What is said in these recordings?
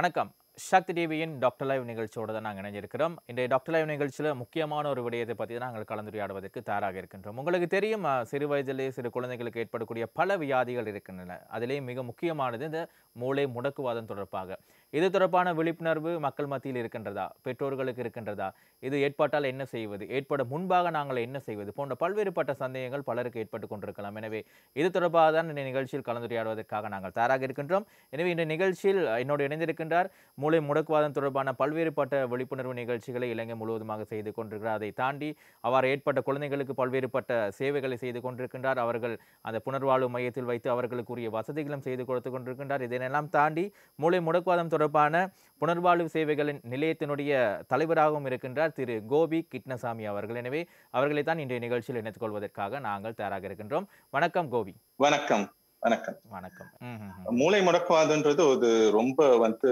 வணக்கம் சக்தி டிவியின் doctor live நிகழ்ச்சியோடு தான் நாங்கள் இணைஞ்சிருக்கிறோம் இன்றைய டாக்டர் லைவ் நிகழ்ச்சியில் முக்கியமான ஒரு விடயத்தை பற்றி தான் நாங்கள் கலந்துரையாடுவதற்கு தயாராக இருக்கின்றோம் உங்களுக்கு தெரியும் அஹ், சிறு வயதிலே சிறு குழந்தைகளுக்கு ஏற்படக்கூடிய பல வியாதிகள் இருக்கின்றன அதிலே மிக முக்கியமானது இந்த மூளை முடக்குவாதம் தொடர்பாக இது தொடர்பான விழிப்புணர்வு மக்கள் மத்தியில் இருக்கின்றதா பெற்றோர்களுக்கு இருக்கின்றதா இது ஏற்பட்டால் என்ன செய்வது ஏற்பட முன்பாக நாங்கள் என்ன செய்வது போன்ற பல்வேறுபட்ட சந்தேகங்கள் பலருக்கு ஏற்பட்டு கொண்டிருக்கலாம் எனவே இது தொடர்பாக தான் இந்த நிகழ்ச்சியில் கலந்துரையாடுவதற்காக நாங்கள் தயாராக இருக்கின்றோம் எனவே இந்த நிகழ்ச்சியில் என்னோடு இணைந்திருக்கின்றார் மூளை முடக்குவாதம் தொடர்பான பல்வேறுபட்ட விழிப்புணர்வு நிகழ்ச்சிகளை இலங்கை முழுவதுமாக செய்து கொண்டிருக்கிறார் அதை தாண்டி அவ்வாறு ஏற்பட்ட குழந்தைகளுக்கு பல்வேறுபட்ட சேவைகளை செய்து கொண்டிருக்கின்றார் அவர்கள் அந்த புனர்வாழ்வு மையத்தில் வைத்து அவர்களுக்குரிய வசதிகளும் செய்து கொடுத்து கொண்டிருக்கின்றார் இதனெல்லாம் தாண்டி மூளை முடக்குவாதம் தொடர்பான புனர்வாழ்வு சேவைகளின் நிலையத்தினுடைய தலைவராகவும் இருக்கின்றார் திரு கோபி கிட்னசாமி அவர்கள் எனவே அவர்களை தான் இன்றைய நிகழ்ச்சியில் இணைத்துக் கொள்வதற்காக நாங்கள் தயாராக இருக்கின்றோம் வணக்கம் கோபி வணக்கம் வணக்கம் வணக்கம் ம், ம், ம். மூளை முடக்குவாதன்றது ஒரு ரொம்ப வந்து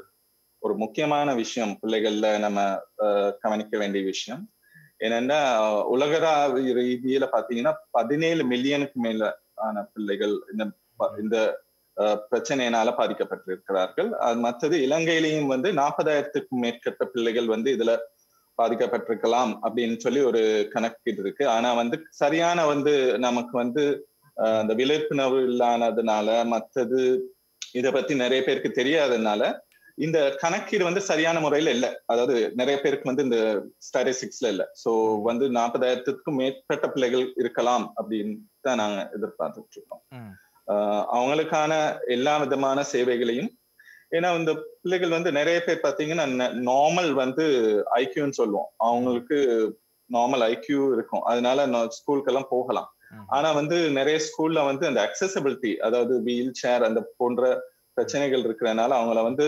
ஒரு முக்கியமான விஷயம் பிள்ளைகள்ல நம்ம அஹ், கவனிக்க வேண்டிய விஷயம் என்னன்னா உலகளாவிய ரீதியில பாத்தீங்கன்னா பதினேழு மில்லியனுக்கு மேல ஆன பிள்ளைகள் இந்த ப- இந்த அஹ், பிரச்சனையினால பாதிக்கப்பட்டிருக்கிறார்கள் அது மற்றது இலங்கையிலையும் வந்து நாற்பதாயிரத்துக்கும் மேற்பட்ட பிள்ளைகள் வந்து இதுல பாதிக்கப்பட்டிருக்கலாம் அப்படின்னு சொல்லி ஒரு கணக்கீடு இருக்கு ஆனா வந்து சரியான வந்து நமக்கு வந்து அஹ், அந்த விழிப்புணர்வு இல்லாததுனால மற்றது இத பத்தி நிறைய பேருக்கு தெரியாததுனால இந்த கணக்கீடு வந்து சரியான முறையில இல்ல அதாவது நிறைய பேருக்கு வந்து இந்த ஸ்டாட்டிஸ்டிக்ஸ்ல இல்ல சோ வந்து நாற்பதாயிரத்துக்கும் மேற்பட்ட பிள்ளைகள் இருக்கலாம் அப்படின்னு தான் நாங்க எதிர்பார்த்துட்டு இருக்கோம் ம். ஆஹ் அவங்களுக்கான எல்லா விதமான சேவைகளையும் ஏன்னா இந்த பிள்ளைகள் வந்து நிறைய பேர் பாத்தீங்கன்னா நார்மல் வந்து ஐக்கியூன்னு சொல்லுவோம் அவங்களுக்கு நார்மல் ஐக்கியூ இருக்கும் அதனால ஸ்கூலுக்கெல்லாம் போகலாம் ம். ஆனா வந்து நிறைய ஸ்கூல்ல வந்து அந்த அக்சசபிலிட்டி அதாவது வீல் சேர் அந்த போன்ற பிரச்சனைகள் இருக்கிறதுனால அவங்கள வந்து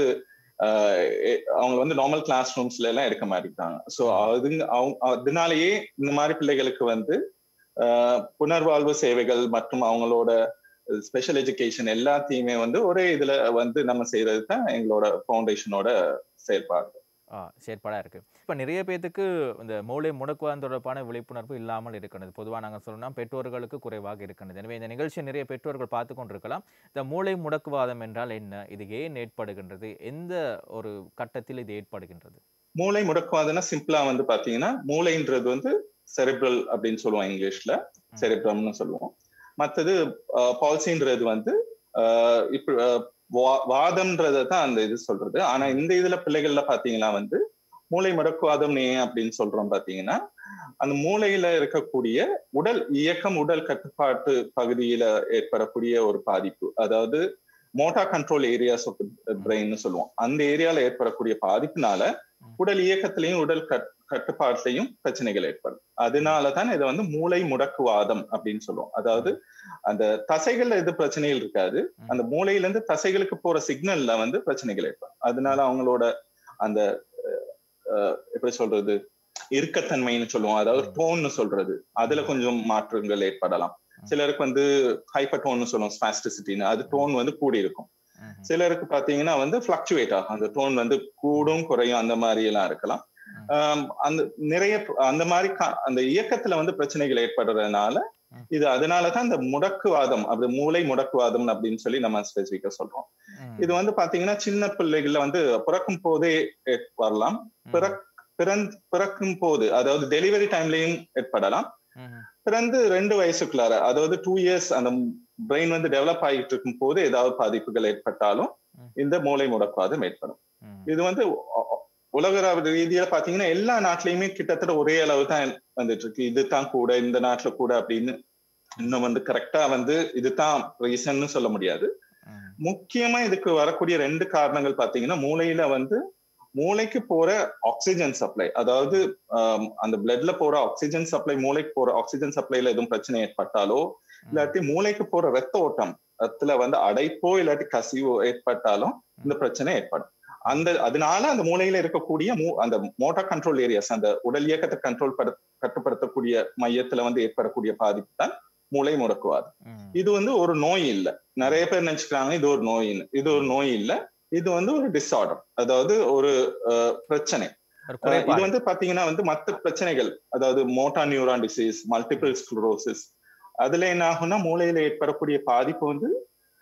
ஆஹ் எ- அவங்க வந்து நார்மல் கிளாஸ் ரூம்ஸ்ல எல்லாம் எடுக்க மாட்டேங்கிறாங்க ஸோ அது அவங்க அதனாலேயே இந்த மாதிரி பிள்ளைகளுக்கு வந்து ஆஹ் புனர்வாழ்வு சேவைகள் மற்றும் அவங்களோட ஸ்பெஷல் எஜுகேஷன் எல்லாத்தையுமே வந்து ஒரே இதுல வந்து நம்ம செய்யறது தான் எங்களோட ஃபவுண்டேஷனோட செயல்பாடு ஆ செயற்பாடாக இருக்குது இப்போ நிறைய பேத்துக்கு இந்த மூளை முடக்குவாதம் தொடர்பான விழிப்புணர்வு இல்லாமல் இருக்கிறது பொதுவாக நாங்கள் சொல்லணும்னா பெற்றோர்களுக்கு குறைவாக இருக்கிறது எனவே இந்த நிகழ்ச்சியை நிறைய பெற்றோர்கள் பார்த்து கொண்டிருக்கலாம் இந்த மூளை முடக்குவாதம் என்றால் என்ன இது ஏன் ஏற்படுகின்றது எந்த ஒரு கட்டத்தில் இது ஏற்படுகின்றது மூளை முடக்குவாதுன்னா சிம்பிளா வந்து பாத்தீங்கன்னா மூளைன்றது வந்து செரிப்ரல் அப்படின்னு சொல்லுவோம் இங்கிலீஷ்ல செரிப்ரம்னு சொல்லுவோம் மத்தது பால்சின்றது வந்து ஆஹ் இப்ப ஆஹ் வா- வாதம்ன்றதை தான் அந்த இது சொல்றது ஆனா இந்த இதுல பிள்ளைகள்ல பாத்தீங்கன்னா வந்து மூளை முடக்குவாதம் ஏன் அப்படின்னு சொல்றோம் பாத்தீங்கன்னா அந்த மூளையில இருக்கக்கூடிய உடல் இயக்கம் உடல் கட்டுப்பாட்டு பகுதியில ஏற்படக்கூடிய ஒரு பாதிப்பு அதாவது motor control areas of brain சொல்லுவோம் அந்த ஏரியால ஏற்படக்கூடிய பாதிப்புனால உடல் இயக்கத்திலையும் உடல் கட்- கட்டுப்பாட்டிலையும் பிரச்சனைகள் ஏற்படும் அதனாலதான் இதை வந்து மூளை முடக்குவாதம் அப்படின்னு சொல்லுவோம் அதாவது அந்த தசைகள்ல எது பிரச்சனைகள் இருக்காது அந்த மூளையில இருந்து தசைகளுக்கு போற சிக்னல்ல வந்து பிரச்சனைகள் ஏற்படும் அதனால அவங்களோட அந்த அஹ், அஹ், எப்படி சொல்றது இறுக்கத்தன்மைன்னு சொல்லுவோம் அதாவது டோன்னு சொல்றது அதுல கொஞ்சம் மாற்றங்கள் ஏற்படலாம் சிலருக்கு வந்து ஹைப்பர் டோன்னு சொல்லுவோம் ஸ்பாஸ்டிசிட்டின்னு அது டோன் வந்து கூடி இருக்கும் ம், ம். சிலருக்கு பாத்தீங்கன்னா வந்து பிளக்சுவேட் ஆகும் அந்த டோன் வந்து கூடும் குறையும் அந்த மாதிரி எல்லாம் இருக்கலாம் ஆம், அந்த நிறைய அந்த மாதிரி கா- அந்த இயக்கத்துல வந்து பிரச்சனைகள் ஏற்படுறதுனால ம். இது அதனாலதான் இந்த முடக்குவாதம் அப்படி மூளை முடக்குவாதம் அப்படின்னு சொல்லி நம்ம ஸ்பெசிபிக்கா சொல்றோம் ம். இது வந்து பாத்தீங்கன்னா சின்ன பிள்ளைகள்ல வந்து பிறக்கும் போதே ஏற்- வரலாம் ம். பிறக் பிறந்- பிறக்கும் போது அதாவது டெலிவரி டைம்லயும் ஏற்படலாம் ம், ம். பிறந்து ரெண்டு வயசுக்குள்ளார அதாவது டூ இயர்ஸ் அந்த பிரெயின் வந்து டெவலப் ஆகிட்டு இருக்கும் போது ஏதாவது பாதிப்புகள் ஏற்பட்டாலும் ம். இந்த மூளை முடக்குவாதம் ஏற்படும் ம். இது வந்து ஒ- ஒ- உலக ரீதியில பாத்தீங்கன்னா எல்லா நாட்டிலயுமே கிட்டத்தட்ட ஒரே அளவு தான் வந்துட்டு இருக்கு இதுதான் கூட இந்த நாட்டுல கூட அப்படின்னு இன்னும் வந்து கரெக்டா வந்து இதுதான் ரீசன்னு சொல்ல முடியாது ம். முக்கியமா இதுக்கு வரக்கூடிய ரெண்டு காரணங்கள் பாத்தீங்கன்னா மூளையில வந்து மூளைக்கு போற ஆக்சிஜன் சப்ளை அதாவது ஆம், அந்த பிளட்ல போற ஆக்சிஜன் சப்ளை மூளைக்கு போற ஆக்சிஜன் சப்ளைல எதுவும் பிரச்சனை ஏற்பட்டாலோ இல்லாட்டி மூளைக்கு போற ரத்த ஓட்டம் ரத்தத்துல வந்து அடைப்போ இல்லாட்டி கசிவோ ஏற்பட்டாலும் இந்த பிரச்சனை ஏற்படும் அந்த அதனால அந்த மூளையில இருக்கக்கூடிய மூ- அந்த மோட்டார் கண்ட்ரோல் ஏரியாஸ் அந்த உடல் இயக்கத்தை கண்ட்ரோல் பட கட்டுப்படுத்தக்கூடிய மையத்துல வந்து ஏற்படக்கூடிய பாதிப்பு தான் மூளை முடக்குவாது ம். இது வந்து ஒரு நோய் இல்ல நிறைய பேர் நினைச்சுக்கிறாங்க இது ஒரு நோயின்னு இது ஒரு நோய் இல்ல இது வந்து ஒரு டிஸார்டர் அதாவது ஒரு அஹ், பிரச்சனை ஒரு அஹ், இது குறைபாடு வந்து பாத்தீங்கன்னா வந்து மத்த பிரச்சனைகள் அதாவது motor neuron disease multiple sclerosis அதுல என்ன ஆகும்னா மூளையில ஏற்படக்கூடிய பாதிப்பு வந்து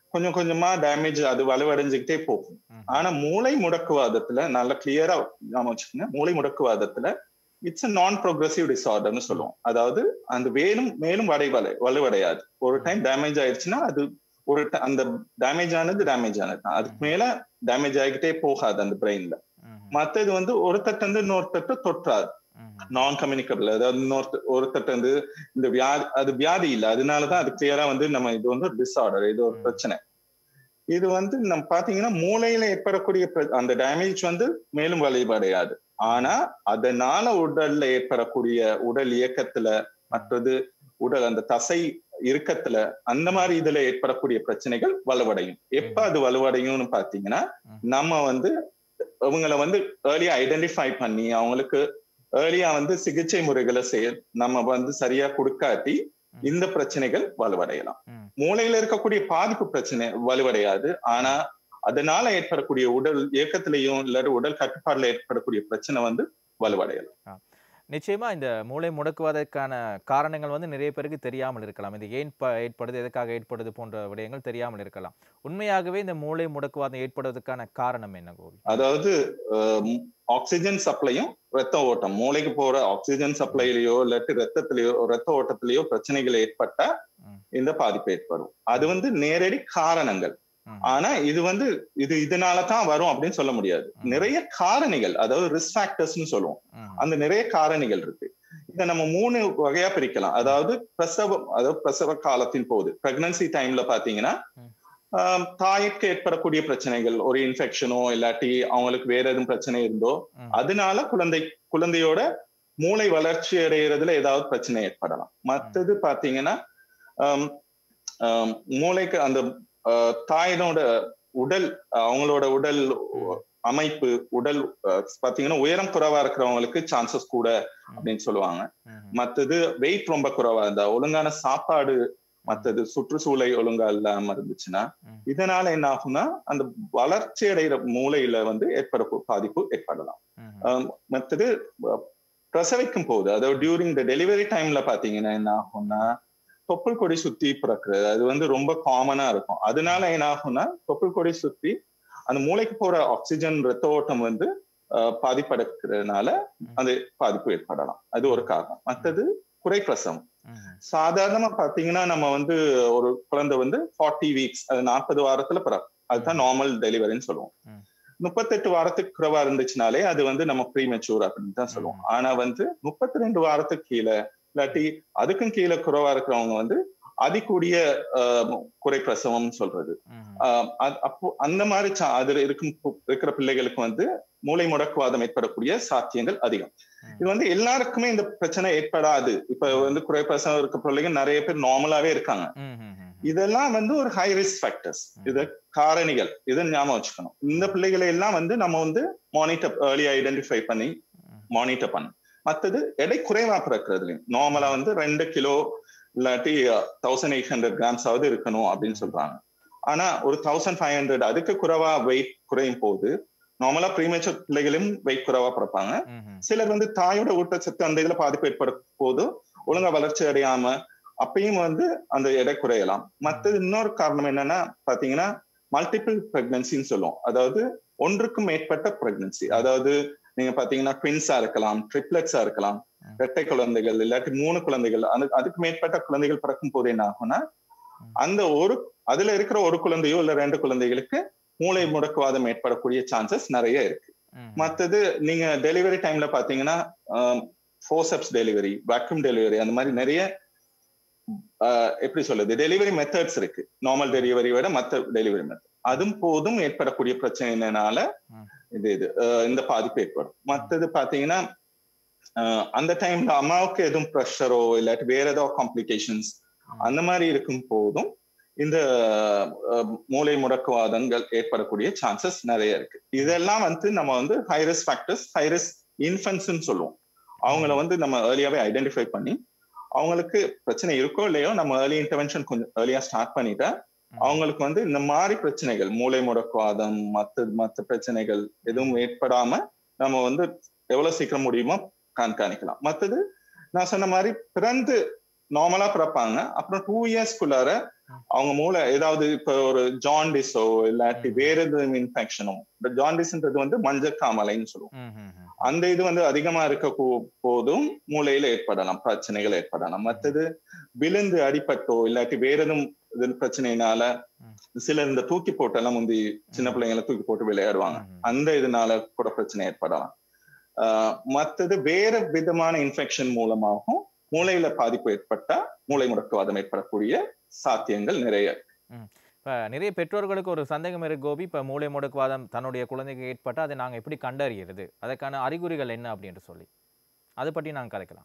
கொஞ்சம் கொஞ்சமா டேமேஜ் அது வலுவடைஞ்சுக்கிட்டே போகும் ம்ஹும். ஆனா மூளை முடக்குவாதத்துல நல்ல கிளியரா நாம வச்சுக்கோங்க மூளை முடக்குவாதத்துல இட்ஸ் அ நான் ப்ரோக்ரஸிவ் டிசார்டர்னு சொல்லுவோம் அதாவது அந்த வேலும் மேலும் வடைவலை வலுவடையாது ஒரு டைம் டேமேஜ் ஆயிடுச்சுன்னா அது ஒரு ti- அந்த டேமேஜ் ஆனது டேமேஜ் ஆனது தான் அதுக்கு மேல டேமேஜ் ஆகிக்கிட்டே போகாது அந்த பிரெயின்ல ம்ஹும். மத்தது வந்து ஒரு தட்டு வந்து இன்னொரு தட்டு தொற்றாது ம்ஹும். நான் கம்யூனிகபிள் அதாவது இன்னொரு ஒரு தட்டு வந்து இந்த வியாதி அது வியாதி இல்லை அதனாலதான் அது கிளியரா வந்து நம்ம இது வந்து டிஸார்டர் இது ஒரு ம். பிரச்சனை இது வந்து நம்ம பாத்தீங்கன்னா மூளையில ஏற்படக்கூடிய பிர- அந்த டேமேஜ் வந்து மேலும் வழிபடையாது ஆனா அதனால உடல்ல ஏற்படக்கூடிய உடல் இயக்கத்துல மற்றது உடல் அந்த தசை இறுக்கத்துல அந்த மாதிரி இதுல ஏற்படக்கூடிய பிரச்சனைகள் வலுவடையும் எப்ப அது வலுவடையும்னு பாத்தீங்கன்னா ம். நம்ம வந்து அவங்கள வந்து ஏர்லியா ஐடென்டிஃபை பண்ணி அவங்களுக்கு ஏர்லியா வந்து சிகிச்சை முறைகளை செய்ய நம்ம வந்து சரியா கொடுக்காட்டி ம். இந்த பிரச்சனைகள் வலுவடையலாம் ம். மூளையில இருக்கக்கூடிய பாதிப்பு பிரச்சனை வலுவடையாது ஆனா அதனால ஏற்படக்கூடிய உடல் இயக்கத்திலையும் இல்லாட்டி உடல் கட்டுப்பாடுல ஏற்படக்கூடிய பிரச்சனை வந்து வலுவடையலாம் நிச்சயமா இந்த மூளை முடக்குவதற்கான காரணங்கள் வந்து நிறைய பேருக்கு தெரியாமல் இருக்கலாம் இது ஏன் ப ஏற்படுது எதுக்காக ஏற்படுது போன்ற விடயங்கள் தெரியாமல் இருக்கலாம் உண்மையாகவே இந்த மூளை முடக்குவாதம் ஏற்படுவதற்கான காரணம் என்ன கோவி அதாவது ஆக்சிஜன் சப்ளையும் ரத்த ஓட்டம் மூளைக்கு போற ஆக்சிஜன் சப்ளைலயோ இல்லாட்டி ரத்தத்திலயோ ரத்த ஓட்டத்திலயோ பிரச்சனைகள் ஏற்பட்டா ம். இந்த பாதிப்பு ஏற்படும் அது வந்து நேரடி காரணங்கள் ம். ஆனா இது வந்து இது இதனால தான் வரும் அப்படின்னு சொல்ல முடியாது ம். நிறைய காரணிகள் அதாவது ரிஸ்க் ஃபேக்டர்ஸ்னு சொல்லுவோம் ம். அந்த நிறைய காரணிகள் இருக்கு இதை நம்ம மூணு வகையா பிரிக்கலாம் அதாவது பிரசவம் அதாவது பிரசவ காலத்தின் போது பிரெக்னன்சி டைம்ல பாத்தீங்கன்னா ம். ஆஹ், தாய்க்கு ஏற்படக்கூடிய பிரச்சனைகள் ஒரு இன்ஃபெக்ஷனோ இல்லாட்டி அவங்களுக்கு வேற எதுவும் பிரச்சனை இருந்தோ ம். அதனால குழந்தை குழந்தையோட மூளை வளர்ச்சி அடைகிறதுல ஏதாவது பிரச்சனை ஏற்படலாம் மத்தது பாத்தீங்கன்னா ஆம், ஆம், மூளைக்கு அந்த ஆஹ், தாயினோட உடல் அவங்களோட உடல் அமைப்பு உடல் ஆஹ், பாத்தீங்கன்னா உயரம் குறைவா இருக்கிறவங்களுக்கு சான்சஸ் கூட அப்படின்னு சொல்லுவாங்க ம். மத்தது வெயிட் ரொம்ப குறைவா இருந்தா ஒழுங்கான சாப்பாடு மத்தது சுற்றுச்சூழல் ஒழுங்கா இல்லாம இருந்துச்சுன்னா ம். இதனால என்ன ஆகும்னா அந்த வளர்ச்சி அடைகிற மூளையில வந்து ஏற்பட பாதிப்பு ஏற்படலாம் ம். ஆம், மத்தது அஹ், பிரசவிக்கும் போது அதாவது டியூரிங் த டெலிவரி டைம்ல பாத்தீங்கன்னா என்ன ஆகும்னா தொப்புள் கொடி சுத்தி பிறக்கிறது அது வந்து ரொம்ப காமனா இருக்கும் அதனால என்ன ஆகும்னா தொப்புள் கொடி சுத்தி அந்த மூளைக்கு போற ஆக்சிஜன் ரத்த ஓட்டம் வந்து அஹ், பாதிப்படைக்கிறதுனால அந்த பாதிப்பு ஏற்படலாம் அது ஒரு காரணம் மத்தது குறைப்பிரசவம் ம். சாதாரணமா பாத்தீங்கன்னா நம்ம வந்து ஒரு குழந்தை வந்து ஃபார்ட்டி வீக்ஸ் அது நாற்பது வாரத்துல பிறக்கும் அதுதான் நார்மல் டெலிவரின்னு சொல்லுவோம் ம். முப்பத்தெட்டு வாரத்துக்கு குறைவா இருந்துச்சுனாலே அது வந்து நம்ம ப்ரீ மெச்சூர் அப்படின்னு தான் சொல்லுவோம் ஆனா வந்து முப்பத்தி ரெண்டு வாரத்துக்கு கீழே இல்லாட்டி அதுக்கும் கீழே குறைவா இருக்கிறவங்க வந்து அதிகூடிய ஆஹ், குறைப்பிரசவம் சொல்றது ம். ஆஹ், அது- அப்போ அந்த மாதிரி சா- அதுல இருக்கும் பு- இருக்கிற பிள்ளைகளுக்கு வந்து மூளை முடக்குவாதம் ஏற்படக்கூடிய சாத்தியங்கள் அதிகம் ம். இது வந்து எல்லாருக்குமே இந்த பிரச்சனை ஏற்படாது இப்ப வந்து குறைப்பிரசவம் இருக்க பிள்ளைங்க நிறைய பேர் நார்மலாவே இருக்காங்க ம். ம். ம். இதெல்லாம் வந்து ஒரு ஹை ரிஸ்க் ஃபேக்டர்ஸ் இது காரணிகள் இதை ஞாபகம் வச்சுக்கணும் இந்த பிள்ளைகளை எல்லாம் வந்து நம்ம வந்து மானிட்டர் ஏர்லி ஐடென்டிஃபை பண்ணி ம். மானிட்டர் பண்ணணும் மத்தது எடை குறைவா பிறக்கிறதுலையும் நார்மலா வந்து ரெண்டு கிலோ இல்லாட்டி தௌசண்ட் எயிட் ஹண்ட்ரட் கிராம்ஸ் ஆவது இருக்கணும் அப்படின்னு சொல்றாங்க ஆனா ஒரு தௌசண்ட் ஃபைவ் ஹண்ட்ரட் அதுக்கு குறைவா வெயிட் குறையும் போது நார்மலா ப்ரீமேச்சர் பிள்ளைகளும் வெயிட் குறைவா பிறப்பாங்க ம். ம். சிலர் வந்து தாயோட ஊட்டச்சத்து அந்த இதுல பாதிப்பு ஏற்படும் போது ஒழுங்கா வளர்ச்சி அடையாம அப்பயும் வந்து அந்த எடை குறையலாம் மத்தது இன்னொரு காரணம் என்னன்னா பாத்தீங்கன்னா மல்டிபிள் பிரெக்னன்சின்னு சொல்லுவோம் அதாவது ஒன்றுக்கும் மேற்பட்ட பிரெக்னன்சி அதாவது நீங்க பாத்தீங்கன்னா ட்வின்ஸா இருக்கலாம் ட்ரிப்ளெட்ஸா இருக்கலாம் ம். இரட்டை குழந்தைகள் இல்லாட்டி மூணு குழந்தைகள் அந்த அதுக்கு மேற்பட்ட குழந்தைகள் பிறக்கும் போது என்ன ஆகும்னா ம். அந்த ஒரு அதுல இருக்கிற ஒரு குழந்தையோ இல்ல ரெண்டு குழந்தைகளுக்கு மூளை முடக்குவாதம் ஏற்படக்கூடிய சான்சஸ் நிறைய இருக்கு ம். மத்தது நீங்க டெலிவரி டைம்ல பாத்தீங்கன்னா ஃபோர்சப்ஸ் டெலிவரி வேக்யூம் டெலிவரி அந்த மாதிரி நிறைய ஆஹ், எப்படி சொல்றது டெலிவரி மெத்தட்ஸ் இருக்கு நார்மல் டெலிவரி விட மத்த டெலிவரி மெத்தட் அதுவும் போதும் ஏற்படக்கூடிய பிரச்சனைனால ம். இது இது ஆஹ், இந்த பாதிப்பு ஏற்படும் மத்தது பாத்தீங்கன்னா ஆஹ், அந்த டைம்ல அம்மாவுக்கு எதுவும் ப்ரெஷரோ இல்லாட்டி வேற ஏதாவது காம்ப்ளிகேஷன்ஸ் ம். அந்த மாதிரி இருக்கும் போதும் இந்த அஹ், மூளை முடக்குவாதங்கள் ஏற்படக்கூடிய சான்சஸ் நிறைய இருக்கு இதெல்லாம் வந்து நம்ம வந்து ஹைரிஸ் ஃபேக்டர்ஸ் ஹைரிஸ் இன்ஃபென்ட்ஸ்ன்னு சொல்லுவோம் அவங்கள வந்து நம்ம ஏர்லியாவே ஐடென்டிஃபை பண்ணி அவங்களுக்கு பிரச்சனை இருக்கோ இல்லையோ நம்ம ஏர்லி இன்டர்வென்ஷன் கொஞ்சம் ஏர்லியா ஸ்டார்ட் பண்ணிட்டா ம். அவங்களுக்கு வந்து இந்த மாதிரி பிரச்சனைகள் மூளை முடக்குவாதம் மத்த மத்த பிரச்சனைகள் எதுவும் ஏற்படாம நம்ம வந்து எவ்வளவு சீக்கிரம் முடியுமோ கண்காணிக்கலாம் மத்தது நான் சொன்ன மாதிரி பிறந்து நார்மலா பிறப்பாங்க அப்புறம் டூ இயர்ஸ்க்குள்ளார அவங்க மூளை ஏதாவது இப்ப ஒரு ஜாண்டிஸோ இல்லாட்டி வேற எதுவும் இன்ஃபெக்ஷனோ இந்த ஜாண்டிஸ்ன்றது வந்து மஞ்சக்காமலைன்னு சொல்லுவோம் ம், ம், ம். அந்த இது வந்து அதிகமா இருக்க போ- போதும் மூளையில ஏற்படலாம் பிரச்சனைகள் ஏற்படலாம் மற்றது விழுந்து அடிபட்டோ இல்லாட்டி வேற எதுவும் இது பிரச்சனையினால ம். சிலர் இந்த தூக்கி போட்டெல்லாம் முந்தி சின்ன பிள்ளைங்களை தூக்கி போட்டு விளையாடுவாங்க ம், ம். அந்த இதனால கூட பிரச்சனை ஏற்படலாம் ஆஹ் மத்தது வேற விதமான இன்ஃபெக்ஷன் மூலமாகவும் மூளையில பாதிப்பு ஏற்பட்டா மூளை முடக்குவாதம் ஏற்படக்கூடிய சாத்தியங்கள் நிறைய இப்ப நிறைய பெற்றோர்களுக்கு ஒரு சந்தேகம் இருக்கு கோபி இப்ப மூளை முடக்குவாதம் தன்னுடைய குழந்தைக்கு ஏற்பட்டா அதை நாங்க எப்படி கண்டறியறது அதற்கான அறிகுறிகள் என்ன அப்படின்னு சொல்லி அதை பற்றி நாங்க கதைக்கலாம்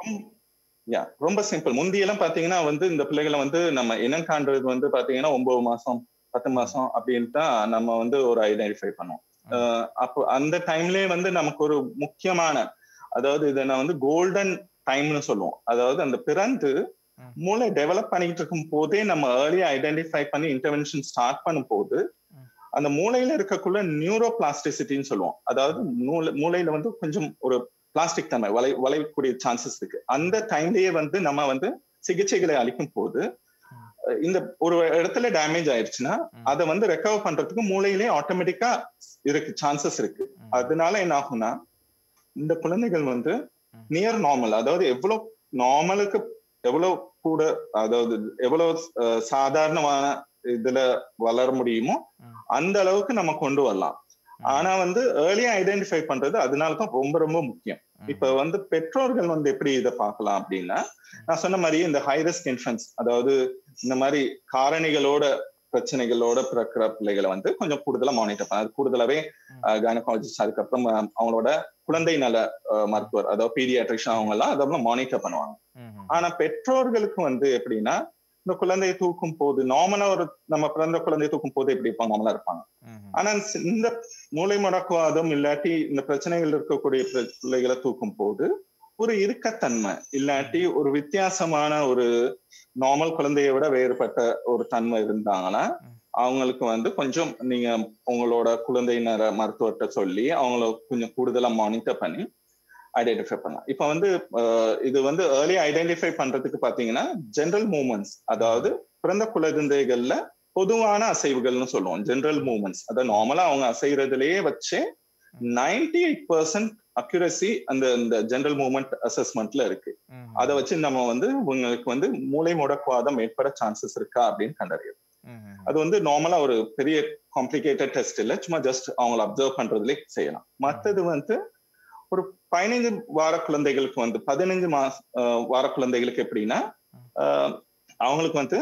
யா ரொம்ப சிம்பிள் முந்தியெல்லாம் பாத்தீங்கன்னா வந்து இந்த பிள்ளைகளை வந்து நம்ம இனம் காண்றது வந்து பாத்தீங்கன்னா ஒன்பது மாசம் பத்து மாசம் அப்படின்னு தான் நம்ம வந்து ஒரு ஐடென்டிஃபை பண்ணுவோம் ஆஹ் அப்போ அந்த டைம்லயே வந்து நமக்கு ஒரு முக்கியமான அதாவது இதை நான் வந்து கோல்டன் டைம்னு சொல்லுவோம் அதாவது அந்த பிறந்து ம். மூளை டெவலப் பண்ணிட்டு இருக்கும் போதே நம்ம ஏர்லியா ஐடென்டிஃபை பண்ணி இன்டர்வென்ஷன் ஸ்டார்ட் பண்ணும் போது ம். அந்த மூளையில இருக்கக்குள்ள நியூரோ பிளாஸ்டிசிட்டின்னு சொல்லுவோம் அதாவது மூளை மூளையில வந்து கொஞ்சம் ஒரு பிளாஸ்டிக் தன்மை வளை வளையக்கூடிய சான்சஸ் இருக்கு அந்த டைம்லயே வந்து நம்ம வந்து சிகிச்சைகளை அளிக்கும் போது ம். அஹ் இந்த ஒரு இடத்துல டேமேஜ் ஆயிடுச்சுன்னா ம். அதை வந்து ரெக்கவர் பண்றதுக்கு மூளையிலேயே ஆட்டோமேட்டிக்கா இருக்கு சான்சஸ் இருக்கு ம். அதனால என்ன ஆகும்னா இந்த குழந்தைகள் வந்து ம். நியர் நார்மல் அதாவது எவ்வளவு நார்மலுக்கு எவ்வளவு கூட அதாவது எவ்வளவு அஹ், சாதாரணமான இதுல வளர முடியுமோ ம். அந்த அளவுக்கு நம்ம கொண்டு வரலாம் ம். ஆனா வந்து ஏர்லியா ஐடென்டிஃபை பண்றது அதனால தான் ரொம்ப ரொம்ப முக்கியம் ம். இப்ப வந்து பெற்றோர்கள் வந்து எப்படி இதை பார்க்கலாம் அப்படின்னா நான் சொன்ன மாதிரி இந்த ஹை ரிஸ்க் இன்ஃபென்ஸ் அதாவது இந்த மாதிரி காரணிகளோட பிரச்சனைகளோட பிறக்கிற பிள்ளைகளை வந்து கொஞ்சம் கூடுதலா மானிட்டர் பண்ண அது கூடுதலாவே ம். கைனகாலஜிஸ்ட் அதுக்கப்புறம் அஹ், அவங்களோட குழந்தை நல அஹ், மருத்துவர் அதாவது பீடியாட்ரிஷன் அவங்க எல்லாம் அதெல்லாம் மானிட்டர் பண்ணுவாங்க ம், ம். ஆனா பெற்றோர்களுக்கு வந்து எப்படின்னா இந்த குழந்தையை தூக்கும் போது நார்மலா ஒரு நம்ம பிறந்த குழந்தையை தூக்கும் போது எப்படி இருப்பாங்க நார்மலா இருப்பாங்க ம், ம். ஆனா இந்த மூளை முடக்குவாதம் இல்லாட்டி இந்த பிரச்சனைகள் இருக்கக்கூடிய பிள்ளை- பிள்ளைகளை தூக்கும் போது ஒரு இறுக்கத்தன்மை இல்லாட்டி ஒரு வித்தியாசமான ஒரு நார்மல் குழந்தையை விட வேறுபட்ட ஒரு தன்மை இருந்தாங்கன்னா ம். அவங்களுக்கு வந்து கொஞ்சம் நீங்க உங்களோட குழந்தையினர மருத்துவர்கிட்ட சொல்லி அவங்கள கொஞ்சம் கூடுதலா மானிட்டர் பண்ணி ஐடென்டிஃபை பண்ணலாம் இப்ப வந்து அஹ், இது வந்து ஏர்லி ஐடென்டிஃபை பண்றதுக்கு பாத்தீங்கன்னா ஜெனரல் மூவ்மெண்ட்ஸ் அதாவது பிறந்த குழந்தைகள்ல பொதுவான அசைவுகள்னு சொல்லுவோம் ஜெனரல் மூவ்மெண்ட்ஸ் அதாவது நார்மலா அவங்க அசைறதுலயே வச்சு நைன்டி எயிட் பர்சன்ட் அக்யூரசி அந்த இந்த ஜெனரல் மூவ்மெண்ட் அசஸ்மெண்ட்ல இருக்கு ம், ம். அதை வச்சு நம்ம வந்து உங்களுக்கு வந்து மூளை முடக்குவாதம் ஏற்பட சான்சஸ் இருக்கா அப்படின்னு கண்டறியும் ம், ம். அது வந்து நார்மலா ஒரு பெரிய காம்ப்ளிகேட்டட் டெஸ்ட் இல்ல சும்மா ஜஸ்ட் அவங்கள அப்சர்வ் பண்றதுலே செய்யலாம் மத்தது வந்து ஒரு பதினைஞ்சு வார குழந்தைகளுக்கு வந்து பதினஞ்சு மாச அஹ், வார குழந்தைகளுக்கு எப்படின்னா அஹ், அவங்களுக்கு வந்து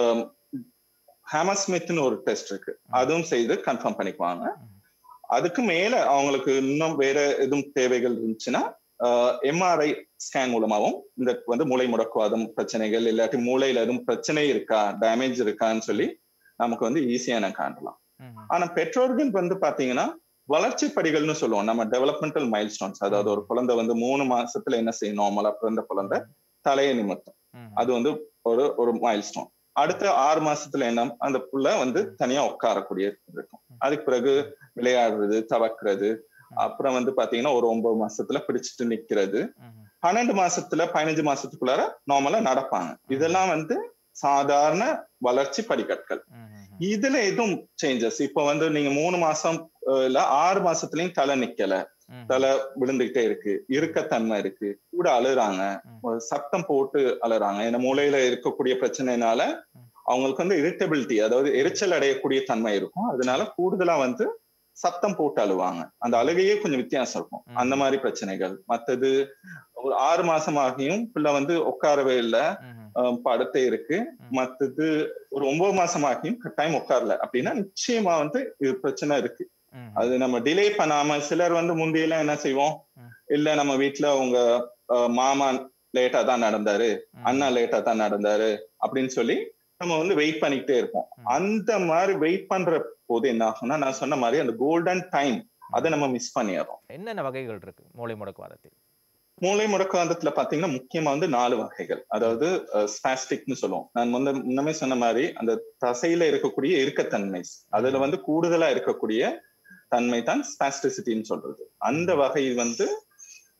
ஹேமஸ்மித்னு ஒரு டெஸ்ட் இருக்கு அதுவும் செய்து கன்ஃபார்ம் பண்ணிக்குவாங்க ம். அதுக்கு மேல அவங்களுக்கு இன்னும் வேற எதுவும் தேவைகள் இருந்துச்சுன்னா எம்ஆர்ஐ ஸ்கேன் மூலமாவும் இந்த வந்து மூளை முடக்குவாதம் பிரச்சனைகள் இல்லாட்டி மூளையில எதுவும் பிரச்சனை இருக்கா டேமேஜ் இருக்கான்னு சொல்லி நமக்கு வந்து ஈஸியா நான் காணலாம் ம், ம். ஆனா பெற்றோர்கள் வந்து பாத்தீங்கன்னா வளர்ச்சி படிகள்னு சொல்லுவோம் நம்ம டெவலப்மெண்டல் மைல் ஸ்டோன்ஸ் அதாவது ஒரு குழந்தை வந்து மூணு மாசத்துல என்ன செய்யும் நார்மலா பிறந்த குழந்தை தலையை நிமித்தம் ம், அது வந்து ஒரு ஒரு மைல் ஸ்டோன் அடுத்த ஆறு மாசத்துல என்ன அந்த புள்ள வந்து தனியா உட்காரக்கூடிய இருக்கும் அதுக்கு பிறகு விளையாடுறது தவக்கிறது அப்புறம் வந்து பாத்தீங்கன்னா ஒரு ஒன்பது மாசத்துல பிடிச்சிட்டு நிக்கிறது ம், ம். பன்னெண்டு மாசத்துல பதினஞ்சு மாசத்துக்குள்ளார நார்மலா நடப்பாங்க இதெல்லாம் வந்து சாதாரண வளர்ச்சி படிக்கட்கள் ம், ம், ம். இதுல எதுவும் சேஞ்சஸ் இப்ப வந்து நீங்க மூணு மாசம் அஹ், இல்ல ஆறு மாசத்துலயும் தலை நிக்கல ம், தலை விழுந்துகிட்டே இருக்கு இறுக்கத்தன்மை இருக்கு கூட அழுறாங்க ம். ஒரு சத்தம் போட்டு அழுறாங்க ஏன்னா மூளையில இருக்கக்கூடிய பிரச்சனைனால ம். அவங்களுக்கு வந்து இரிட்டபிலிட்டி அதாவது எரிச்சல் அடையக்கூடிய தன்மை இருக்கும் அதனால கூடுதலா வந்து சத்தம் போட்டு அழுவாங்க அந்த அழுகையே கொஞ்சம் வித்தியாசம் இருக்கும் ம். அந்த மாதிரி பிரச்சனைகள் மத்தது ஒரு ஆறு மாசம் ஆகியும் பிள்ளை வந்து உட்காரவே இல்லை ம், ம். அஹ் படுத்தே இருக்கு ம். மத்தது ஒரு ஒன்பது மாசம் ஆகியும் டைம் உட்காரல அப்படின்னா நிச்சயமா வந்து இது பிரச்சனை இருக்கு ம், அது நம்ம டிலே பண்ணாம சிலர் வந்து முந்தியெல்லாம் என்ன செய்வோம் ம். இல்ல நம்ம வீட்டுல உங்க அஹ், மாமா லேட்டா தான் நடந்தாரு ம். அண்ணா லேட்டா தான் நடந்தாரு அப்படின்னு சொல்லி நம்ம வந்து வெயிட் பண்ணிக்கிட்டே இருப்போம் ம். அந்த மாதிரி வெயிட் பண்ற போது என்ன ஆகும்னா நான் சொன்ன மாதிரி அந்த கோல்டன் டைம் அதை நம்ம மிஸ் பண்ணிடுறோம் என்னென்ன வகைகள் இருக்கு மூளை முடக்குவாதத்தில் மூளை முடக்காந்தத்துல பாத்தீங்கன்னா முக்கியமா வந்து நாலு வகைகள் அதாவது ஸ்பாஸ்டிக்னு சொல்லுவோம் நான் வந்து முன்னமே சொன்ன மாதிரி அந்த தசையில இருக்கக்கூடிய இறுக்கத்தன்மை அதுல வந்து கூடுதலா இருக்கக்கூடிய தன்மை தான் ஸ்பாஸ்டிசிட்டின்னு சொல்றது அந்த வகை வந்து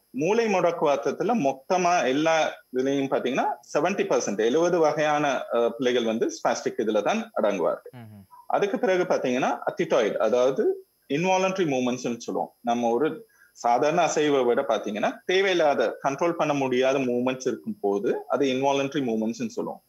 மூளை முடக்குவாதத்துல மொத்தமா எல்லா இதுலயும் பாத்தீங்கன்னா செவன்டி பர்சன்ட் எழுபது வகையான அஹ், பிள்ளைகள் வந்து ஸ்பாஸ்டிக் இதுல தான் அடங்குவார்கள் ம்ஹும். அதுக்கு பிறகு பாத்தீங்கன்னா அத்திட்டாய்டு அதாவது இன்வாலன்ட்ரி மூமெண்ட்ஸ் சொல்லுவோம் நம்ம ஒரு சாதாரண அசைவை விட பாத்தீங்கன்னா தேவையில்லாத கண்ட்ரோல் பண்ண முடியாத மூமெண்ட்ஸ் இருக்கும் போது அது இன்வாலன்ட்ரி மூமெண்ட்ஸ் சொல்லுவோம்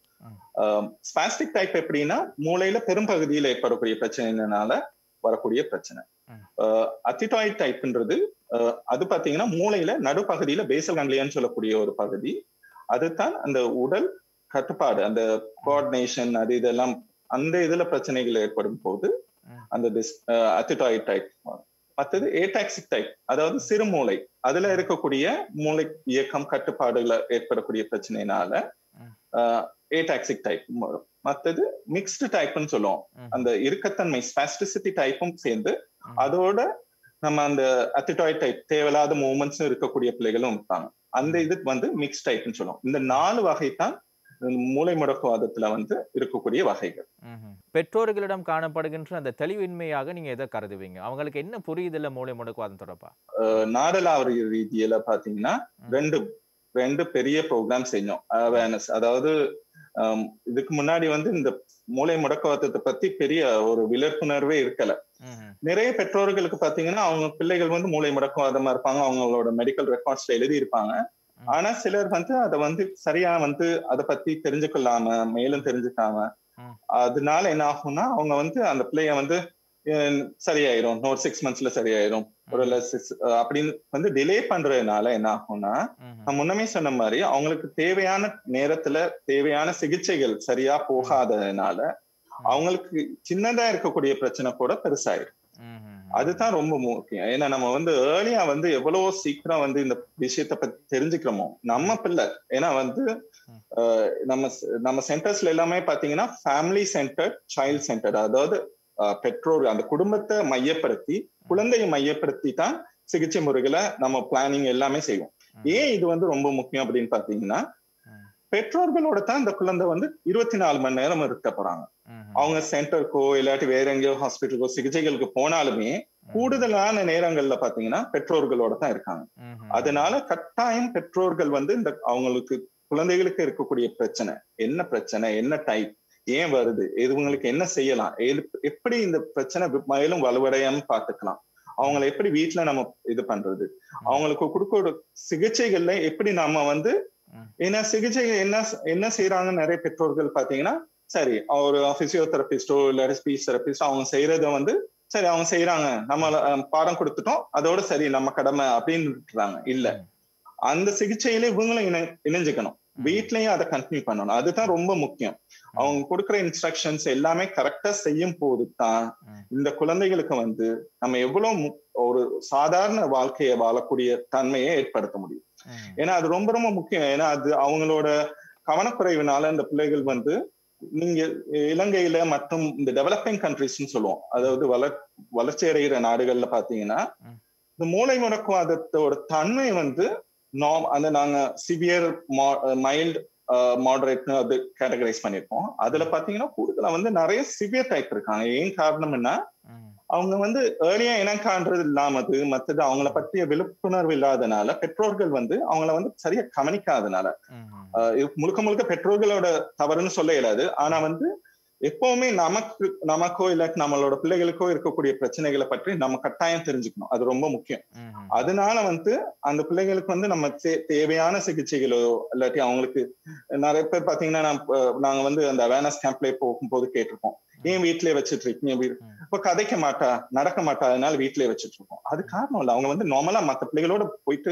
ஸ்பாஸ்டிக் டைப் எப்படின்னா மூளையில பெரும்பகுதியில் ஏற்படக்கூடிய பிரச்சனைனால வரக்கூடிய பிரச்சனை ம். அத்திட்டாய்ட் டைப்ன்றது அஹ், அது பாத்தீங்கன்னா மூளையில நடுப்பகுதியில பேசல் கண்லியான்னு சொல்லக்கூடிய ஒரு பகுதி அதுதான் அந்த உடல் கட்டுப்பாடு அந்த கோஆர்டினேஷன் அது இதெல்லாம் அந்த இதுல பிரச்சனைகள் ஏற்படும் போது ம். அந்த அத்திட்டாய்ட் டைப் மற்றது ஏடாக்சிக் டைப் அதாவது சிறுமூளை அதுல இருக்கக்கூடிய மூளை இயக்கம் கட்டுப்பாடுல ஏற்படக்கூடிய பிரச்சனைனால ம். ஏடாக்சிக் டைப் மற்றது மிக்ஸ்டு டைப்னு சொல்லுவோம் ம்ஹும். அந்த இறுக்கத்தன்மை ஸ்பாஸ்டிசிட்டி டைப்பும் சேர்ந்து ம். அதோட நம்ம அந்த அத்திட்டாய்ட் டைப் தேவையில்லாத மூமெண்ட்ஸும் இருக்கக்கூடிய பிள்ளைகளும் இருப்பாங்க அந்த இது வந்து மிக்ஸ் டைப்னு சொல்லுவோம் இந்த நாலு வகை தான் மூளை முடக்குவாதத்துல வந்து இருக்கக்கூடிய வகைகள் ம்ஹும். பெற்றோர்களிடம் காணப்படுகின்ற அந்த தெளிவின்மையாக நீங்க எதை கருதுவீங்க அவங்களுக்கு என்ன புரியுதில்ல மூளை முடக்குவாதம் தொடர்பா அஹ் நாடளாவிய ரீதியில பாத்தீங்கன்னா ம். ரெண்டு ரெண்டு பெரிய ப்ரோக்ராம் செஞ்சோம் அவேர்னஸ் அதாவது ஆம், இதுக்கு முன்னாடி வந்து இந்த மூளை முடக்குவாதத்தை பத்தி பெரிய ஒரு விழிப்புணர்வே இருக்கல ம்ஹும். நிறைய பெற்றோர்களுக்கு பாத்தீங்கன்னா அவங்க பிள்ளைகள் வந்து மூளை முடக்குவாதமா இருப்பாங்க அவங்களோட மெடிக்கல் ரெக்கார்ட்ஸ்ல எழுதி இருப்பாங்க ம். ஆனா சிலர் வந்து அதை வந்து சரியா வந்து அதை பத்தி தெரிஞ்சுக்கொள்ளாம மேலும் தெரிஞ்சுக்காம ம். அதனால என்ன ஆகும்னா அவங்க வந்து அந்த பிள்ளைய வந்து அஹ், சரியாயிரும் இன்னொரு சிக்ஸ் மந்த்ஸ்ல சரியாயிரும் ஒரு six, அஹ், அப்படின்னு வந்து டிலே பண்றதுனால என்ன ஆகும்னா ம்ஹும். நான் முன்னமே சொன்ன மாதிரி அவங்களுக்கு தேவையான நேரத்துல தேவையான சிகிச்சைகள் சரியா போகாததுனால அவங்களுக்கு சின்னதா இருக்கக்கூடிய பிரச்சனை கூட பெருசாயிரும் ம்ஹும். அதுதான் ரொம்ப முக்கியம் ஏன்னா நம்ம வந்து ஏர்லியா வந்து எவ்வளவு சீக்கிரம் வந்து இந்த விஷயத்த பத்தி தெரிஞ்சுக்கிறோமோ நம்ம பிள்ளை ஏன்னா வந்து ம். அஹ், நம்ம நம்ம சென்டர்ஸ்ல எல்லாமே பாத்தீங்கன்னா ஃபேமிலி சென்டர் சைல்ட் சென்டர் அதாவது அஹ், பெற்றோர் அந்த குடும்பத்தை மையப்படுத்தி குழந்தையை மையப்படுத்தி தான் சிகிச்சை முறைகளை நம்ம பிளானிங் எல்லாமே செய்வோம் ம். ஏன் இது வந்து ரொம்ப முக்கியம் அப்படின்னு பாத்தீங்கன்னா ம். பெற்றோர்களோட தான் இந்த குழந்தை வந்து இருபத்தி நாலு மணி நேரம் இருக்க போறாங்க ம்ஹும். அவங்க சென்டருக்கோ இல்லாட்டி வேற எங்கேயோ ஹாஸ்பிட்டலுக்கோ சிகிச்சைகளுக்கு போனாலுமே கூடுதலான நேரங்கள்ல பாத்தீங்கன்னா பெற்றோர்களோட தான் இருக்காங்க ம்ஹும். அதனால கட்டாயம் பெற்றோர்கள் வந்து இந்த அவங்களுக்கு குழந்தைகளுக்கு இருக்கக்கூடிய பிரச்சனை என்ன பிரச்சனை என்ன டைப் ஏன் வருது இவங்களுக்கு என்ன செய்யலாம் எது- எப்படி இந்த பிரச்சனை மேலும் வலுவடையாம பாத்துக்கலாம் அவங்கள எப்படி வீட்டுல நம்ம இது பண்றது அவங்களுக்கு கொடுக்க சிகிச்சைகள்ல எப்படி நாம வந்து ம். ஏன்னா சிகிச்சை என்ன என்ன செய்யறாங்கன்னு நிறைய பெற்றோர்கள் பாத்தீங்கன்னா சரி ஒரு பிசியோதெரபிஸ்டோ இல்லாட்டி ஸ்பீச் தெரபிஸ்டோ அவங்க செய்யறத வந்து சரி அவங்க செய்யறாங்க நம்ம அஹ், பாடம் கொடுத்துட்டோம் அதோட சரி நம்ம கடமை அப்படின்னு விட்டுறாங்க இல்ல ம். அந்த சிகிச்சையில இவங்களும் இணை இணைஞ்சுக்கணும் ம். வீட்லயும் அதை கண்டினியூ பண்ணணும் அதுதான் ரொம்ப முக்கியம் அவங்க கொடுக்குற இன்ஸ்ட்ரக்ஷன்ஸ் எல்லாமே கரெக்டா செய்யும் போது தான் ம். இந்த குழந்தைகளுக்கு வந்து நம்ம எவ்வளவு மு- ஒரு சாதாரண வாழ்க்கையை வாழக்கூடிய தன்மையை ஏற்படுத்த முடியும் ம். ஏன்னா அது ரொம்ப ரொம்ப முக்கியம் ஏன்னா அது அவங்களோட கவனக்குறைவினால இந்த பிள்ளைகள் வந்து நீங்க இலங்கையில மற்றும் இந்த டெவலப்பிங் கண்ட்ரிஸ்னு சொல்லுவோம் அதாவது வளர் வளர்ச்சி அடைகிற நாடுகள்ல பாத்தீங்கன்னா ம். இந்த மூளை முடக்குவாதத்தோட தன்மை வந்து நாம் அந்த நாங்க சிவியர் மைல்டு மாடரேட்னு அது கேட்டகரைஸ் பண்ணிருக்கோம் அதுல பாத்தீங்கன்னா கூடுதலா வந்து நிறைய சிவியர் டைப் இருக்காங்க ஏன் காரணம்னா ம். அவங்க வந்து ஏர்லியா இனங்காண்றது இல்லாமது மத்தது அவங்கள பற்றிய விழிப்புணர்வு இல்லாதனால பெற்றோர்கள் வந்து அவங்கள வந்து சரியா கவனிக்காதனால ம்ஹும். ஆஹ் இது முழுக்க முழுக்க பெற்றோர்களோட தவறுன்னு சொல்ல இயலாது ஆனா வந்து எப்பவுமே நமக்கு நமக்கோ இல்லாட்டி நம்மளோட பிள்ளைகளுக்கோ இருக்கக்கூடிய பிரச்சனைகளை பற்றி நம்ம கட்டாயம் தெரிஞ்சுக்கணும் அது ரொம்ப முக்கியம் ம்ஹும். அதனால வந்து அந்த பிள்ளைகளுக்கு வந்து நம்ம தே- தேவையான சிகிச்சைகளோ இல்லாட்டி அவங்களுக்கு நிறைய பேர் பாத்தீங்கன்னா நான் அஹ், நாங்க வந்து அந்த அவேர்னஸ் கேம்ப்ல போகும்போது கேட்டிருப்போம் ஏன் வீட்லயே வச்சுட்டு இருக்கீங்க வீ- ம். இப்ப கதைக்க மாட்டா நடக்க மாட்டா அதனால வீட்லயே வச்சுட்டு இருக்கோம் அது காரணம் இல்ல அவங்க வந்து நார்மலா மத்த பிள்ளைகளோட போயிட்டு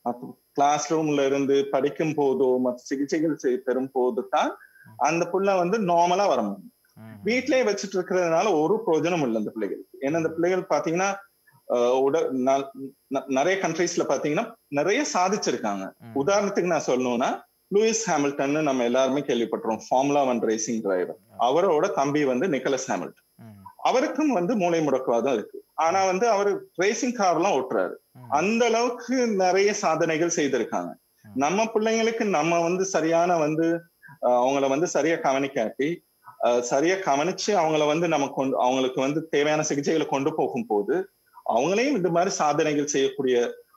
கிளாஸ் ரூம்ல இருந்து படிக்கும் போதோ மற்ற சிகிச்சைகள் செய்- பெறும் போது தான் அந்த புள்ள வந்து நார்மலா வர முடியும் ம்ஹும். வீட்லயே வச்சுட்டு இருக்கிறதுனால ஒரு பிரயோஜனம் இல்லை அந்த பிள்ளைகளுக்கு ஏன்னா அந்த பிள்ளைகள் பாத்தீங்கன்னா அஹ், உட- ந- ந- நிறைய கண்ட்ரீஸ்ல பாத்தீங்கன்னா நிறைய சாதிச்சிருக்காங்க ம். உதாரணத்துக்கு நான் சொல்லணும்னா லூயிஸ் ஹாமில்டன் நம்ம எல்லாருமே கேள்விப்பட்டிருக்கோம் ஃபார்முலா ஒன் ரேசிங் டிரைவர் அவரோட தம்பி வந்து நிக்கலஸ் ஹாமில்டன் ம். அவருக்கும் வந்து மூளை முடக்குவாதம் இருக்கு ஆனா வந்து அவர் ரேசிங் கார் எல்லாம் ஓட்டுறாரு ம். அந்த அளவுக்கு நிறைய சாதனைகள் செய்திருக்காங்க ம். நம்ம பிள்ளைங்களுக்கு நம்ம வந்து சரியான வந்து அஹ், அவங்கள வந்து சரியா கவனிக்காட்டி அஹ், சரியா கவனிச்சு அவங்கள வந்து நம்ம கொண்டு அவங்களுக்கு வந்து தேவையான சிகிச்சைகளை கொண்டு போகும் போது அவங்களையும் இந்த மாதிரி சாதனைகள் செய்யக்கூடிய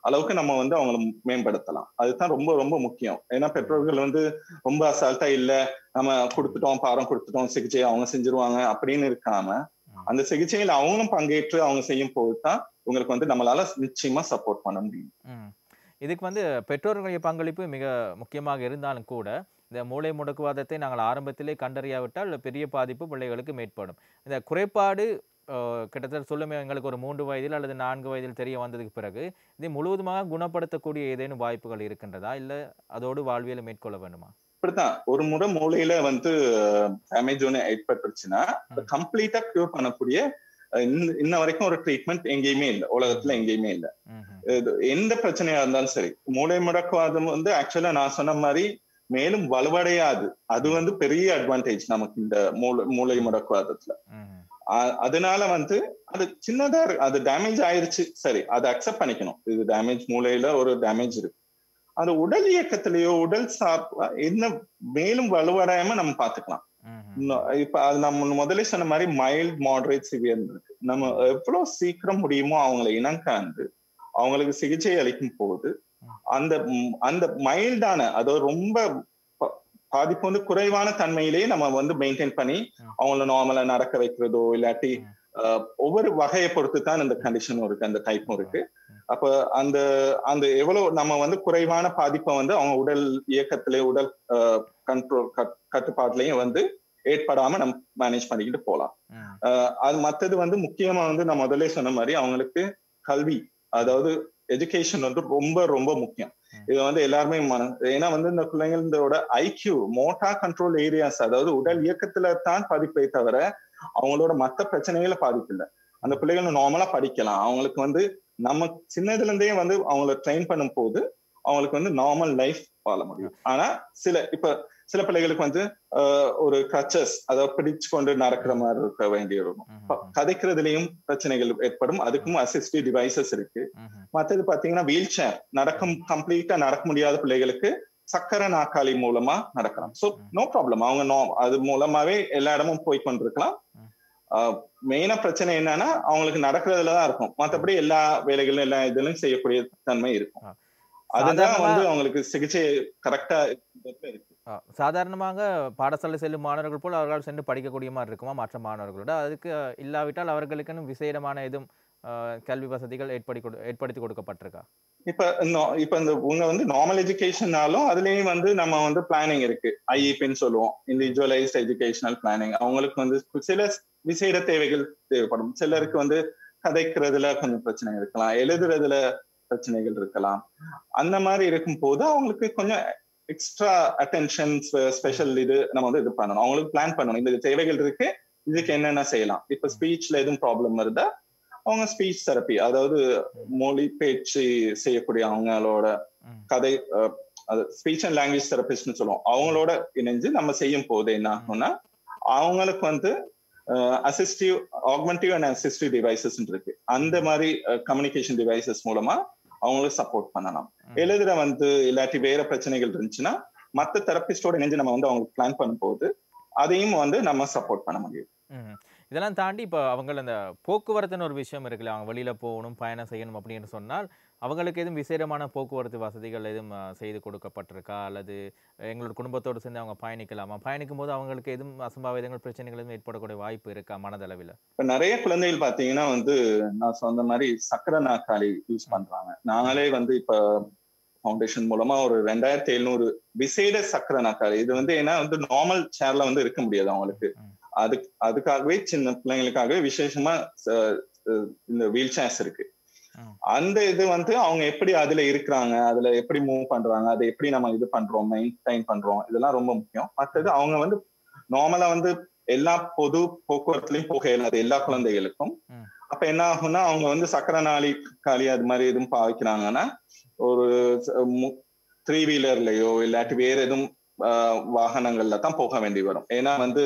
அளவுக்கு நம்ம வந்து அவங்கள மேம்படுத்தலாம் அதுதான் ரொம்ப ரொம்ப முக்கியம் ஏன்னா பெற்றோர்கள் வந்து ரொம்ப அசால்ட்டா இல்ல நம்ம கொடுத்துட்டோம் பாரம் கொடுத்துட்டோம் சிகிச்சை அவங்க செஞ்சிருவாங்க அப்படின்னு இருக்காம அந்த சிகிச்சையில அவங்களும் பங்கேற்று அவங்க செய்யும் போது தான் உங்களுக்கு வந்து நம்மளால நிச்சயமா சப்போர்ட் பண்ண முடியும் ம். இதுக்கு வந்து பெற்றோர்களுடைய பங்களிப்பு மிக முக்கியமாக இருந்தாலும் கூட இந்த மூளை முடக்குவாதத்தை நாங்கள் ஆரம்பத்திலே கண்டறியாவிட்டால் பெரிய பாதிப்பு பிள்ளைகளுக்கு மேற்படும் இந்த குறைபாடு அஹ், கிட்டத்தட்ட சொல்லுமே எங்களுக்கு ஒரு மூன்று வயதில் அல்லது நான்கு வயதில் தெரிய வந்ததுக்கு பிறகு இதை முழுவதுமாக குணப்படுத்தக்கூடிய ஏதேனும் வாய்ப்புகள் இருக்கின்றதா இல்லை அதோடு வாழ்வியலை மேற்கொள்ள வேண்டுமா இப்படித்தான் ஒரு முறை மூளையில வந்து டேமேஜ் ஒன்று ஏற்பட்டுருச்சுன்னா கம்ப்ளீட்டா கியூர் பண்ணக்கூடிய அஹ், இன்ன- இன்ன வரைக்கும் ஒரு ட்ரீட்மெண்ட் எங்கேயுமே இல்லை உலகத்துல எங்கேயுமே இல்லை ம்ஹும். இது எந்த பிரச்சனையா இருந்தாலும் சரி மூளை முடக்குவாதம் வந்து ஆக்சுவலா நான் சொன்ன மாதிரி மேலும் வலுவடையாது அது வந்து பெரிய அட்வான்டேஜ் நமக்கு இந்த மூளை மூளை முடக்குவாதத்துல ம்ஹும். அ- அதனால வந்து அது சின்னதா இரு- அது டேமேஜ் ஆயிருச்சு சரி அதை அக்செப்ட் பண்ணிக்கணும் இது டேமேஜ் மூளையில ஒரு டேமேஜ் இருக்கு அது உடல் இயக்கத்திலேயோ உடல் சார்பா என்ன மேலும் வலுவடையாம நம்ம பாத்துக்கலாம் ம்ஹும். இன்னும் இப்ப அது நம்ம முதல்ல சொன்ன மாதிரி மைல்ட் மாடரேட் சிவியர் இருக்கு நம்ம எவ்வளவு சீக்கிரம் முடியுமோ அவங்களை இனங்காந்து அவங்களுக்கு சிகிச்சை அளிக்கும் போது அந்த ம், அந்த மைல்டான அதாவது ரொம்ப ப- பாதிப்பு வந்து குறைவான தன்மையிலேயே நம்ம வந்து மெயின்டைன் பண்ணி ம். அவங்கள நார்மலா நடக்க வைக்கிறதோ இல்லாட்டி ம். அஹ், ஒவ்வொரு வகையை பொறுத்து தான் இந்த கண்டிஷனும் இருக்கு அந்த டைப்பும் இருக்கு அப்ப அந்த அந்த எவ்வளவு நம்ம வந்து குறைவான பாதிப்பை வந்து அவங்க உடல் இயக்கத்திலே உடல் கண்ட்ரோல் கட்டுப்பாட்டுலயும் வந்து ஏற்படாம நம்ம மேனேஜ் பண்ணிக்கிட்டு போலாம் ம். அஹ் அது மத்தது வந்து முக்கியமா வந்து நான் முதல்ல சொன்ன மாதிரி அவங்களுக்கு கல்வி அதாவது எஜுகேஷன் வந்து ரொம்ப ரொம்ப முக்கியம் ம். இது வந்து எல்லாருமே மன ஏன்னா வந்து இந்த பிள்ளைங்களோட ஐக்கியூ மோட்டா கண்ட்ரோல் ஏரியாஸ் அதாவது உடல் இயக்கத்துல தான் பாதிப்பை தவிர அவங்களோட மத்த பிரச்சனைகளை பாதிப்பு இல்லை அந்த பிள்ளைகள் நார்மலா படிக்கலாம் அவங்களுக்கு வந்து நம்ம சின்னதுல இருந்தே வந்து அவங்கள ட்ரெயின் பண்ணும் போது அவங்களுக்கு வந்து நார்மல் லைஃப் வாழ முடியும் ஆனா சில இப்ப சில பிள்ளைகளுக்கு வந்து ஆஹ், ஒரு crutches அதாவது பிடிச்சு கொண்டு நடக்கிற மாதிரி இருக்க வேண்டிய இருக்கும் ம்ஹும். கதைக்கிறதுலயும் பிரச்சனைகள் ஏற்படும் அதுக்கும் அசிஸ்டிவ் டிவைசஸ் இருக்கு ம்ஹும். மத்தது பாத்தீங்கன்னா வீல் சேர் நடக்கும் கம்ப்ளீட்டா நடக்க முடியாத பிள்ளைகளுக்கு சக்கர நாற்காலி மூலமா நடக்கலாம் சோ நோ ப்ராப்ளம் அவங்க நோ அது மூலமாவே எல்லா இடமும் போய் கொண்டிருக்கலாம் ம். மெயினா பிரச்சனை என்னன்னா அவங்களுக்கு நடக்கிறதுல தான் இருக்கும் மத்தபடி எல்லா வேலைகளும் எல்லா இதுலயும் செய்யக்கூடிய தன்மை இருக்கும் ஆ. அதுதான் சாதாரணமா- வந்து அவங்களுக்கு சிகிச்சை கரெக்டா இருக்கு ஆ, சாதாரணமாக பாடசாலை செல்லும் மாணவர்கள் போல் அவர்களால் சென்று படிக்கக்கூடிய மாதிரி இருக்குமா மற்ற மாணவர்களோட அதுக்கு அஹ், இல்லாவிட்டால் அவர்களுக்குன்னு விசேடமான எதுவும் அஹ், கல்வி வசதிகள் ஏற்படி கொடு ஏற்படுத்தி கொடுக்கப்பட்டிருக்கா இப்ப நா- இப்ப இந்த உங்க வந்து நார்மல் எஜுகேஷன்னாலும் அதுலயும் வந்து நம்ம வந்து பிளானிங் இருக்கு ஐஇபின்னு சொல்லுவோம் இண்டிவிஜுவலைஸ்ட் எஜுகேஷனல் பிளானிங் அவங்களுக்கு வந்து சில விசேட தேவைகள் தேவைப்படும் சிலருக்கு வந்து கதைக்கிறதுல கொஞ்சம் பிரச்சனை இருக்கலாம் எழுதுறதுல பிரச்சனைகள் இருக்கலாம் அந்த மாதிரி இருக்கும் போது அவங்களுக்கு கொஞ்சம் எக்ஸ்ட்ரா அட்டென்ஷன் ஸ்பெஷல் இது நம்ம வந்து இது பண்ணணும் அவங்களுக்கு பிளான் பண்ணணும் இந்த தேவைகள் இருக்கு இதுக்கு என்னென்ன செய்யலாம் இப்ப ஸ்பீச்ல எதுவும் ப்ராப்ளம் இருந்தா அவங்க ஸ்பீச் தெரப்பி அதாவது மொழி பேச்சு செய்யக்கூடிய அவங்களோட ம். கதை அஹ், அது ஸ்பீச் அண்ட் லாங்குவேஜ் தெரபிஸ்ட்னு சொல்லுவோம் அவங்களோட இணைஞ்சு நம்ம செய்யும் போது என்ன ஆகும்னா அவங்களுக்கு வந்து assistive augmentative and assistive devices இருக்கு அந்த மாதிரி கம்யூனிகேஷன் டிவைசஸ் மூலமா அவங்களுக்கு சப்போர்ட் பண்ணலாம் ம். எழுதுற வந்து இல்லாட்டி வேற பிரச்சனைகள் இருந்துச்சுன்னா மத்த தெரபிஸ்டோட இணைஞ்சு நம்ம வந்து அவங்களுக்கு பிளான் பண்ணும்போது அதையும் வந்து நம்ம சப்போர்ட் பண்ண முடியும் ம். இதெல்லாம் தாண்டி இப்போ அவங்க அந்த போக்குவரத்துன்னு ஒரு விஷயம் இருக்குல்ல அவங்க வெளியில போகணும் பயணம் செய்யணும் அப்படின்னு சொன்னால் அவங்களுக்கு எதுவும் விசேடமான போக்குவரத்து வசதிகள் எதுவும் அஹ், செய்து கொடுக்கப்பட்டிருக்கா அல்லது எங்களோட குடும்பத்தோடு சேர்ந்து அவங்க பயணிக்கலாமா பயணிக்கும் போது அவங்களுக்கு எதுவும் அசம்பாவிதங்கள் பிரச்சனைகள் எதுவும் ஏற்படக்கூடிய வாய்ப்பு இருக்கா மனதளவில் இப்ப நிறைய குழந்தைகள் பாத்தீங்கன்னா வந்து நான் சொன்ன மாதிரி சக்கர நாற்காலி யூஸ் பண்றாங்க நாங்களே வந்து இப்ப ஃபவுண்டேஷன் மூலமா ஒரு ரெண்டாயிரத்தி எழுநூறு விசேட சக்கர நாற்காலி இது வந்து ஏன்னா வந்து நார்மல் சேர்ல வந்து இருக்க முடியாது அவங்களுக்கு ம். அதுக்கு அதுக்காகவே சின்ன பிள்ளைங்களுக்காகவே விசேஷமா அஹ், அஹ், இந்த வீல் சேர்ஸ் இருக்கு ம். அந்த இது வந்து அவங்க எப்படி அதுல இருக்கிறாங்க அதுல எப்படி மூவ் பண்றாங்க அதை எப்படி நம்ம இது பண்றோம் மெயின்டைன் பண்றோம் இதெல்லாம் ரொம்ப முக்கியம் மற்றது அவங்க வந்து நார்மலா வந்து எல்லா பொது போக்குவரத்துலயும் போக இயலாது எல்லா குழந்தைகளுக்கும் ம். அப்ப என்ன ஆகும்னா அவங்க வந்து சக்கர நாளி காலி அது மாதிரி எதுவும் பாவிக்கிறாங்கன்னா ஒரு த்ரீ வீலர்லயோ இல்லாட்டி வேற எதுவும் ஆஹ், வாகனங்கள்ல தான் போக வேண்டி வரும் ஏன்னா வந்து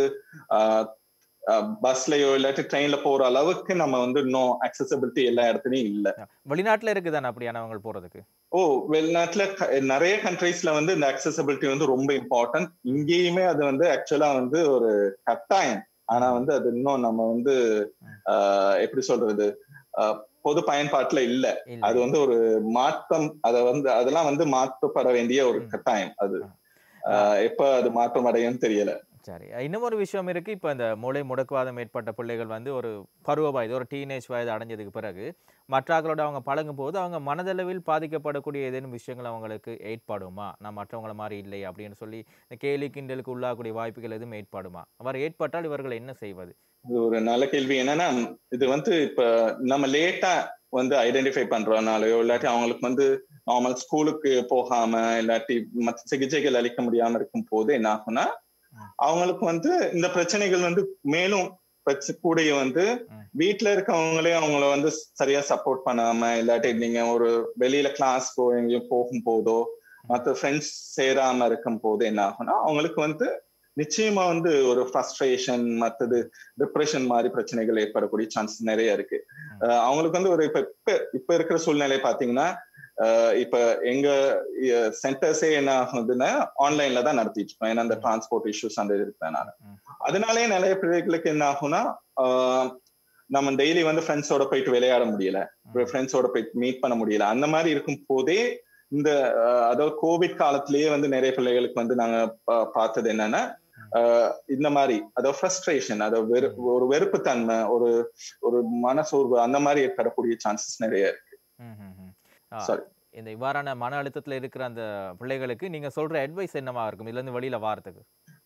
பஸ்லயோ இல்லாட்டி ட்ரெயின்ல போற அளவுக்கு நம்ம வந்து இன்னும் அக்சசபிலிட்டி எல்லா இடத்துலயும் இல்ல வெளிநாட்டில் இருக்குதானே அப்படியானவங்க போறதுக்கு ஓ வெளிநாட்டுல க- நிறைய கண்ட்ரீஸ்ல வந்து இந்த அக்சசபிலிட்டி வந்து ரொம்ப இம்பார்ட்டன்ட் இங்கேயுமே அது வந்து ஆக்சுவலா வந்து ஒரு கட்டாயம் ஆனா வந்து அது இன்னும் நம்ம வந்து ஆஹ், எப்படி சொல்றது ஆஹ், பொது பயன்பாட்டுல இல்ல இல்ல. அது வந்து ஒரு மாற்றம் அத வந்து அதெல்லாம் வந்து மாற்றப்பட வேண்டிய ஒரு ம். கட்டாயம் அது ஆ. ஆஹ் எப்ப அது மாற்றம் அடையும் தெரியல சரி இன்னும் ஒரு விஷயம் இருக்கு இப்போ இந்த மூளை முடக்குவாதம் ஏற்பட்ட பிள்ளைகள் வந்து ஒரு பருவ வயது ஒரு டீனேஜ் வயது அடைஞ்சதுக்கு பிறகு மற்றாக்களோட அவங்க பழகும் போது அவங்க மனதளவில் பாதிக்கப்படக்கூடிய ஏதேனும் விஷயங்கள் அவங்களுக்கு ஏற்படுமா நான் மற்றவங்கள மாதிரி இல்லை அப்படின்னு சொல்லி இந்த கேலி கிண்டலுக்கு உள்ளாகக்கூடிய வாய்ப்புகள் எதுவும் ஏற்படுமா அவர் ஏற்பட்டால் இவர்கள் என்ன செய்வது இது ஒரு நல்ல கேள்வி என்னன்னா இது வந்து இப்ப நம்ம லேட்டா வந்து ஐடென்டிஃபை பண்றதுனாலயோ இல்லாட்டி அவங்களுக்கு வந்து நார்மல் ஸ்கூலுக்கு போகாம இல்லாட்டி மற்ற சிகிச்சைகள் அளிக்க முடியாம இருக்கும் போது என்ன ஆகும்னா ம். அவங்களுக்கு வந்து இந்த பிரச்சனைகள் வந்து மேலும் பிரச்ச- கூடிய வந்து ம். வீட்டுல இருக்கவங்களே அவங்கள வந்து சரியா சப்போர்ட் பண்ணாம இல்லாட்டி நீங்க ஒரு வெளியில கிளாஸ்க்கோ எங்கேயும் போகும் போதோ மற்ற ஃப்ரெண்ட்ஸ் சேராம இருக்கும் போது என்ன ஆகும்னா அவங்களுக்கு வந்து நிச்சயமா வந்து ஒரு ஃப்ரஸ்ட்ரேஷன் மற்றது டிப்ரெஷன் மாதிரி பிரச்சனைகள் ஏற்படக்கூடிய சான்சஸ் நிறைய இருக்கு அஹ் அவங்களுக்கு வந்து ஒரு இப்ப இப்ப இப்ப இருக்கிற சூழ்நிலை பாத்தீங்கன்னா அஹ் இப்ப எங்க சென்டர்ஸே என்ன ஆகுதுன்னா ஆன்லைன்ல தான் நடத்திட்டு இருக்கோம் ஏன்னா அந்த டிரான்ஸ்போர்ட் இஷ்யூஸ் அந்த இது இருக்கிறதுனால ம். அதனாலே நிறைய பிள்ளைகளுக்கு என்ன ஆகும்னா ஆஹ் நம்ம டெய்லி வந்து ஃப்ரெண்ட்ஸோட போயிட்டு விளையாட முடியல ஃப்ரெண்ட்ஸோட போயிட்டு மீட் பண்ண முடியல அந்த மாதிரி இருக்கும் போதே இந்த அஹ், அதாவது கோவிட் காலத்திலேயே வந்து நிறைய பிள்ளைகளுக்கு வந்து நாங்க பா- பார்த்தது என்னன்னா அஹ், இந்த மாதிரி அதாவது ஃப்ரஸ்ட்ரேஷன் அதாவது வெறு ஒரு வெறுப்புத்தன்மை ஒரு ஒரு மனசோர்வு அந்த மாதிரி ஏற்படக்கூடிய சான்சஸ் நிறைய இருக்கு ம், ம், ம். ஆ, Sorry. இந்த இவ்வாறான மன அழுத்தத்துல இருக்கிற அந்த பிள்ளைகளுக்கு நீங்க சொல்ற அட்வைஸ் என்னவா இருக்கும் இதுல இருந்து வெளியில வாரத்துக்கு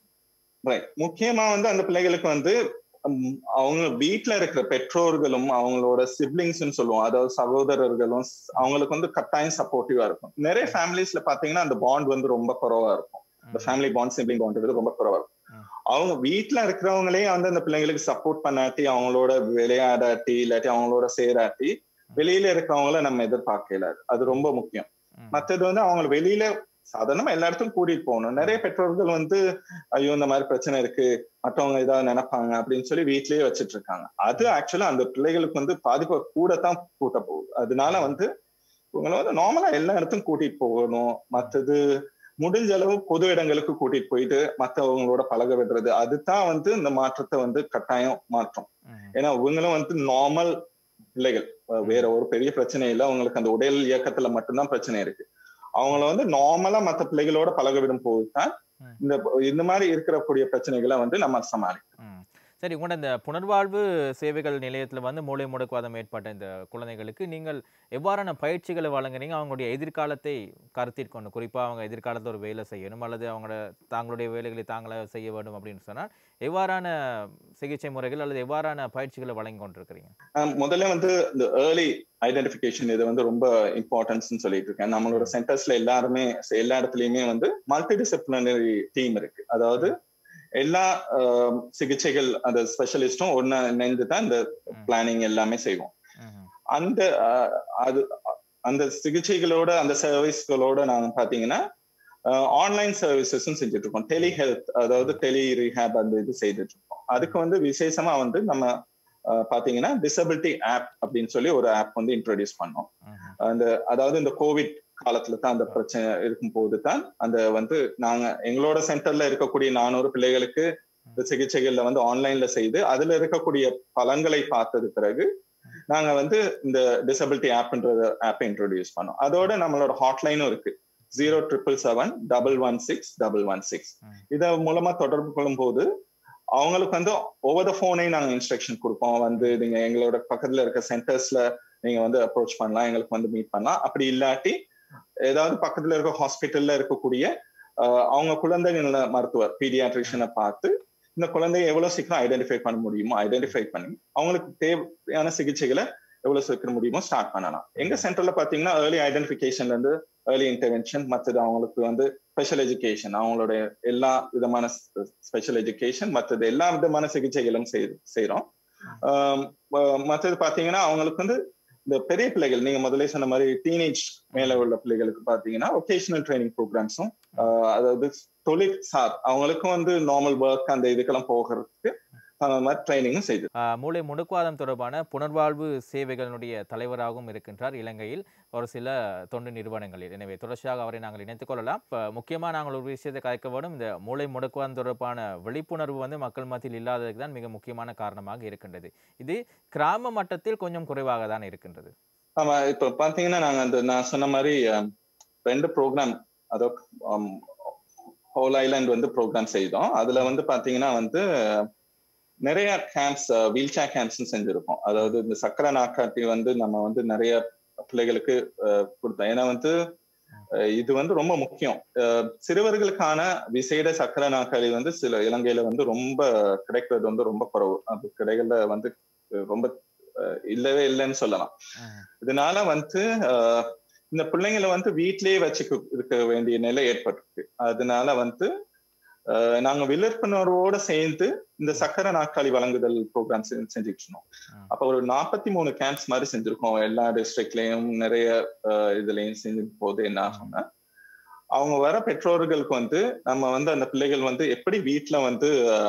Right. முக்கியமா வந்து அந்த பிள்ளைகளுக்கு வந்து உம், அவங்க வீட்ல இருக்கிற பெற்றோர்களும் அவங்களோட சிப்ளிங்ஸ்னு சொல்லுவோம் அதாவது சகோதரர்களும் ஸ்- அவங்களுக்கு வந்து கட்டாயம் சப்போர்ட்டிவா இருக்கும் நிறைய ஃபேமிலிஸ்ல பாத்தீங்கன்னா அந்த பாண்ட் வந்து ரொம்ப குறைவா இருக்கும் இந்த ஃபேமிலி பாண்ட் சிப்ளிங் பாண்ட் ரொம்ப குறைவா இருக்கும் ம். அவங்க வீட்ல இருக்கிறவங்களே வந்து அந்த பிள்ளைங்களுக்கு சப்போர்ட் பண்ணாட்டி அவங்களோட விளையாடாட்டி இல்லாட்டி அவங்களோட சேராட்டி வெளியில இருக்கிறவங்கள நம்ம எதிர்பார்க்கல அது ரொம்ப முக்கியம் ம். மத்தது வந்து அவங்க வெளியில சாதாரணமா எல்லா இடத்துக்கும் கூட்டிட்டு போகணும் நிறைய பெற்றோர்கள் வந்து ஐயோ இந்த மாதிரி பிரச்சனை இருக்கு மற்றவங்க ஏதாவது நினைப்பாங்க அப்படின்னு சொல்லி வீட்லயே வச்சிட்டு இருக்காங்க அது ஆக்சுவலா அந்த பிள்ளைகளுக்கு வந்து பாதிப்பு கூடத்தான் கூட்ட போகுது அதனால வந்து இவங்களை வந்து நார்மலா எல்லா இடத்துக்கும் கூட்டிட்டு போகணும் மத்தது முடிஞ்ச அளவு பொது இடங்களுக்கு கூட்டிட்டு போயிட்டு மத்தவங்களோட பழக விடுறது அதுதான் வந்து இந்த மாற்றத்தை வந்து கட்டாயம் மாற்றும் ம். ஏன்னா இவங்களும் வந்து நார்மல் பிள்ளைகள் அஹ் வேற ஒரு பெரிய பிரச்சனை இல்லை அவங்களுக்கு அந்த உடல் இயக்கத்துல மட்டும்தான் பிரச்சனை இருக்கு அவங்கள வந்து நார்மலா மத்த பிள்ளைகளோட பழக விடும் போதுதான் ம். இந்த இந்த மாதிரி இருக்கக்கூடிய பிரச்சனைகளை வந்து நம்ம சமாளிக்கணும் ம். சரி உங்களோட இந்த புனர்வாழ்வு சேவைகள் நிலையத்தில் வந்து மூளை முடக்குவாதம் ஏற்பட்ட இந்த குழந்தைகளுக்கு நீங்கள் எவ்வாறான பயிற்சிகளை வழங்குறீங்க அவங்களுடைய எதிர்காலத்தை கருத்தில் கொண்டு குறிப்பாக அவங்க எதிர்காலத்தில் ஒரு வேலை செய்யணும் அல்லது அவங்களோட தாங்களுடைய வேலைகளை தாங்களே செய்ய வேண்டும் அப்படின்னு சொன்னால் எவ்வாறான சிகிச்சை முறைகள் அல்லது எவ்வாறான பயிற்சிகளை வழங்கி கொண்டிருக்கிறீங்க ஆஹ் முதல்ல வந்து இந்த ஏர்லி ஐடென்டிபிகேஷன் இது வந்து ரொம்ப இம்பார்ட்டன்ஸ் சொல்லிட்டு இருக்கேன் நம்மளோட சென்டர்ஸ்ல எல்லாருமே எல்லா இடத்துலயுமே வந்து மல்டி டிசிப்ளினரி டீம் இருக்கு அதாவது எல்லா ஆஹ் சிகிச்சைகள் அந்த ஸ்பெஷலிஸ்டும் ஒன்னு இணைந்து தான் இந்த பிளானிங் எல்லாமே செய்வோம் ம்ஹும். அந்த ஆஹ், அது அந்த சிகிச்சைகளோட அந்த சர்வீஸ்களோட நாங்க பாத்தீங்கன்னா ஆன்லைன் சர்வீசஸும் செஞ்சுட்டு இருக்கோம் டெலி ஹெல்த் அதாவது டெலி ரீஹேப் அந்த இது செய்துட்டு இருக்கோம் அதுக்கு வந்து விசேஷமா வந்து நம்ம ஆஹ், பாத்தீங்கன்னா டிசபிலிட்டி ஆப் அப்படின்னு சொல்லி ஒரு ஆப் வந்து இன்ட்ரோடியூஸ் பண்ணோம் ம்ஹும். அந்த அதாவது இந்த கோவிட் காலத்துல தான் அந்த பிரச்சனை இருக்கும் போது தான் அந்த வந்து நாங்க எங்களோட சென்டர்ல இருக்கக்கூடிய நானூறு பிள்ளைகளுக்கு இந்த சிகிச்சைகள்ல வந்து ஆன்லைன்ல செய்து அதுல இருக்கக்கூடிய பலன்களை பார்த்தது பிறகு நாங்க வந்து இந்த டிசபிலிட்டி ஆப்ன்ற ஆப்பை இன்ட்ரோடியூஸ் பண்ணோம் அதோட நம்மளோட ஹாட்லைனும் இருக்கு zero triple seven double one six double one six ம். இத மூலமா தொடர்பு கொள்ளும் போது அவங்களுக்கு வந்து ஒவ்வொரு போனே நாங்க இன்ஸ்ட்ரக்ஷன் கொடுப்போம் வந்து நீங்க எங்களோட பக்கத்துல இருக்க சென்டர்ஸ்ல நீங்க வந்து அப்ரோச் பண்ணலாம் எங்களுக்கு வந்து மீட் பண்ணலாம் அப்படி இல்லாட்டி ஏதாவது பக்கத்துல இருக்க ஹாஸ்பிட்டல்ல இருக்கக்கூடிய ஆஹ், அவங்க குழந்தைகள் மருத்துவர் பீடியாட்ரிஷனை பார்த்து இந்த குழந்தைய எவ்வளவு சீக்கிரம் ஐடென்டிஃபை பண்ண முடியுமோ ஐடென்டிஃபை பண்ணி அவங்களுக்கு தேவையான சிகிச்சைகளை எவ்வளவு சீக்கிரம் முடியுமோ ஸ்டார்ட் பண்ணலாம் எங்க சென்டர்ல பாத்தீங்கன்னா ஏர்லி ஐடென்டிஃபிகேஷன்ல இருந்து ஏர்லி இன்டர்வென்ஷன் மற்றது அவங்களுக்கு வந்து ஸ்பெஷல் எஜுகேஷன் அவங்களுடைய எல்லா விதமான ஸ்பெஷல் எஜுகேஷன் மற்றது எல்லா விதமான சிகிச்சைகளும் செய்- செய்றோம் ஆம், ம- மற்றது பாத்தீங்கன்னா அவங்களுக்கு வந்து இந்த பெரிய பிள்ளைகள் நீங்க முதல்ல சொன்ன மாதிரி டீனேஜ் மேல உள்ள பிள்ளைகளுக்கு பாத்தீங்கன்னா ஒகேஷனல் ட்ரைனிங் ப்ரோக்ராம்ஸும் அதாவது தொழில் சார் அவங்களுக்கும் வந்து நார்மல் ஒர்க் அந்த இதுக்கெல்லாம் போகிறதுக்கு அந்த மாதிரி ட்ரைனிங்கும் செய்து ஆஹ் மூளை முடுக்குவாதம் தொடர்பான புனர்வாழ்வு சேவைகளினுடைய தலைவராகவும் இருக்கின்றார் இலங்கையில் ஒரு சில தொண்டு நிறுவனங்களில் எனவே தொடர்ச்சியாக அவரை நாங்கள் இணைத்துக் கொள்ளலாம் இப்போ முக்கியமாக நாங்கள் ஒரு விஷயத்தை கலைக்க வேண்டும் இந்த மூளை முடக்குவாதம் தொடர்பான விழிப்புணர்வு வந்து மக்கள் மத்தியில் இல்லாததுக்கு தான் மிக முக்கியமான காரணமாக இருக்கின்றது இது கிராம மட்டத்தில் கொஞ்சம் குறைவாக தான் இருக்கின்றது ஆமா இப்ப பாத்தீங்கன்னா நாங்க அந்த நான் சொன்ன மாதிரி அஹ், ரெண்டு ப்ரோக்ராம் அதோ ஹோல் ஐலாண்ட் வந்து ப்ரோக்ராம் செய்தோம் அதுல வந்து பாத்தீங்கன்னா வந்து அஹ், நிறைய கேம்ப்ஸ் வீல் சேர் கேம்ப்ஸ் செஞ்சிருக்கோம் அதாவது இந்த சக்கரை நாக்காட்டி வந்து நம்ம வந்து நிறைய பிள்ளைகளுக்கு அஹ், கொடுத்தோம் ஏன்னா வந்து அஹ், இது வந்து ரொம்ப முக்கியம் அஹ், சிறுவர்களுக்கான விசேட சக்கரை நாக்காளி வந்து சில இலங்கையில வந்து ரொம்ப கிடைக்கிறது வந்து ரொம்ப குறைவு அது கடைகள்ல வந்து அஹ், ரொம்ப அஹ், இல்லவே இல்லைன்னு சொல்லலாம் இதனால வந்து ஆஹ், இந்த பிள்ளைங்களை வந்து வீட்டிலேயே வச்சு இருக்க வேண்டிய நிலை ஏற்பட்டிருக்கு அதனால வந்து ஆஹ், நாங்க விழிப்புணர்வோட சேர்ந்து இந்த சக்கரை நாற்காலி வழங்குதல் ப்ரோக்ராம் செஞ்சுட்டு இருந்தோம் ம். அப்ப ஒரு நாற்பத்தி மூணு கேம்ப்ஸ் மாதிரி செஞ்சிருக்கோம் எல்லா டிஸ்ட்ரிக்ட்லயும் நிறைய ஆஹ், இதுலயும் செஞ்சு போது என்ன ஆகும்னா அவங்க வர பெற்றோர்களுக்கு வந்து நம்ம வந்து அந்த பிள்ளைகள் வந்து எப்படி வீட்டுல வந்து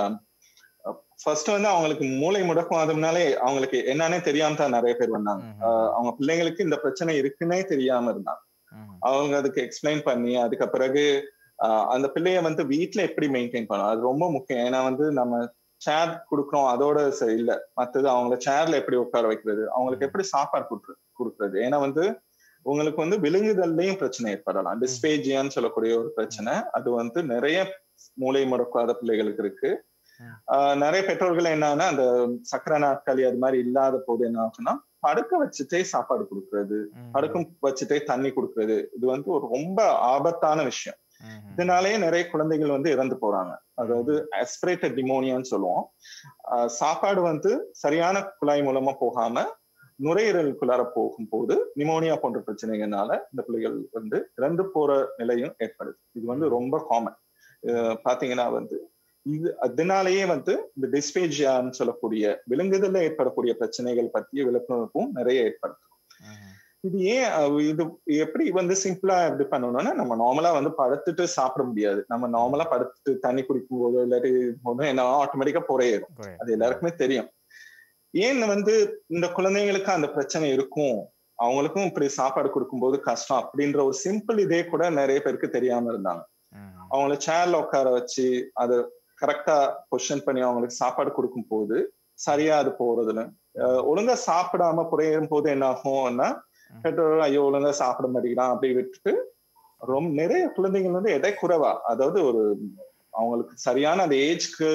ஃபர்ஸ்ட் வந்து அவங்களுக்கு மூளை முடக்குவாதம்னாலே அவங்களுக்கு என்னன்னே தெரியாம தான் நிறைய பேர் வந்தாங்க ஆஹ் அவங்க பிள்ளைங்களுக்கு இந்த பிரச்சனை இருக்குன்னே தெரியாம இருந்தாங்க அவங்க அதுக்கு எக்ஸ்பிளைன் பண்ணி அதுக்கு பிறகு ஆஹ் அந்த பிள்ளைய வந்து வீட்ல எப்படி மெயின்டைன் பண்ணணும் அது ரொம்ப முக்கியம் ஏன்னா வந்து நம்ம சேர் கொடுக்குறோம் அதோட சரி இல்ல மத்தது அவங்கள சேர்ல எப்படி உட்கார வைக்கிறது அவங்களுக்கு எப்படி சாப்பாடு கொடுக்குறது கொடுக்குறது ஏன்னா வந்து உங்களுக்கு வந்து விழுங்குதல்லையும் பிரச்சனை ஏற்படலாம் டிஸ்பேஜியான்னு சொல்லக்கூடிய ஒரு பிரச்சனை அது வந்து நிறைய மூளை முடக்காத பிள்ளைகளுக்கு இருக்கு ஆஹ் நிறைய பெற்றோர்கள் என்னன்னா அந்த சக்கரை நாற்காலி அது மாதிரி இல்லாத போது என்ன ஆகும்னா படுக்க வச்சுட்டே சாப்பாடு கொடுக்கறது படுக்கும் வச்சுட்டே தண்ணி கொடுக்கறது இது வந்து ஒரு ரொம்ப ஆபத்தான விஷயம் இதனாலேயே நிறைய குழந்தைகள் வந்து இறந்து போறாங்க அதாவது அஸ்பிரேட்டட் நிமோனியான்னு சொல்லுவோம் ஆஹ் சாப்பாடு வந்து சரியான குழாய் மூலமா போகாம நுரையீரலுக்குள்ளார போகும்போது நிமோனியா போன்ற பிரச்சனைகள்னால இந்த பிள்ளைகள் வந்து இறந்து போற நிலையும் ஏற்படுது இது வந்து ரொம்ப காமன் பாத்தீங்கன்னா வந்து இது அதனாலேயே வந்து இந்த டிஸ்பேஜியான்னு சொல்லக்கூடிய விலங்குதல்ல ஏற்படக்கூடிய பிரச்சனைகள் பற்றிய விழிப்புணர்வும் நிறைய ஏற்படுத்தும் இது ஏன் இது எப்படி வந்து சிம்பிளா எப்படி பண்ணணும்னா நம்ம நார்மலா வந்து படுத்துட்டு சாப்பிட முடியாது நம்ம நார்மலா படுத்துட்டு தண்ணி குடிக்கும் போதோ இல்லாட்டி போதும் என்ன ஆட்டோமேட்டிக்கா புறையிடும் அது எல்லாருக்குமே தெரியும் ஏன் வந்து இந்த குழந்தைங்களுக்கு அந்த பிரச்சனை இருக்கும் அவங்களுக்கும் இப்படி சாப்பாடு கொடுக்கும்போது கஷ்டம் அப்படின்ற ஒரு சிம்பிள் இதே கூட நிறைய பேருக்கு தெரியாம இருந்தாங்க அவங்கள சேர்ல உட்கார வச்சு அதை கரெக்டா கொஸ்டின் பண்ணி அவங்களுக்கு சாப்பாடு கொடுக்கும் போது சரியா அது போறதுல ஒழுங்கா சாப்பிடாம புறையும் போது என்ன ஆகும்னா பெற்றோர் ஐயோ ஒழுங்கா சாப்பிட மாட்டேங்கிறான் அப்படி விட்டுட்டு ரொம்ப நிறைய குழந்தைகள் வந்து எடை குறைவா அதாவது ஒரு அவங்களுக்கு சரியான அந்த ஏஜ்க்கு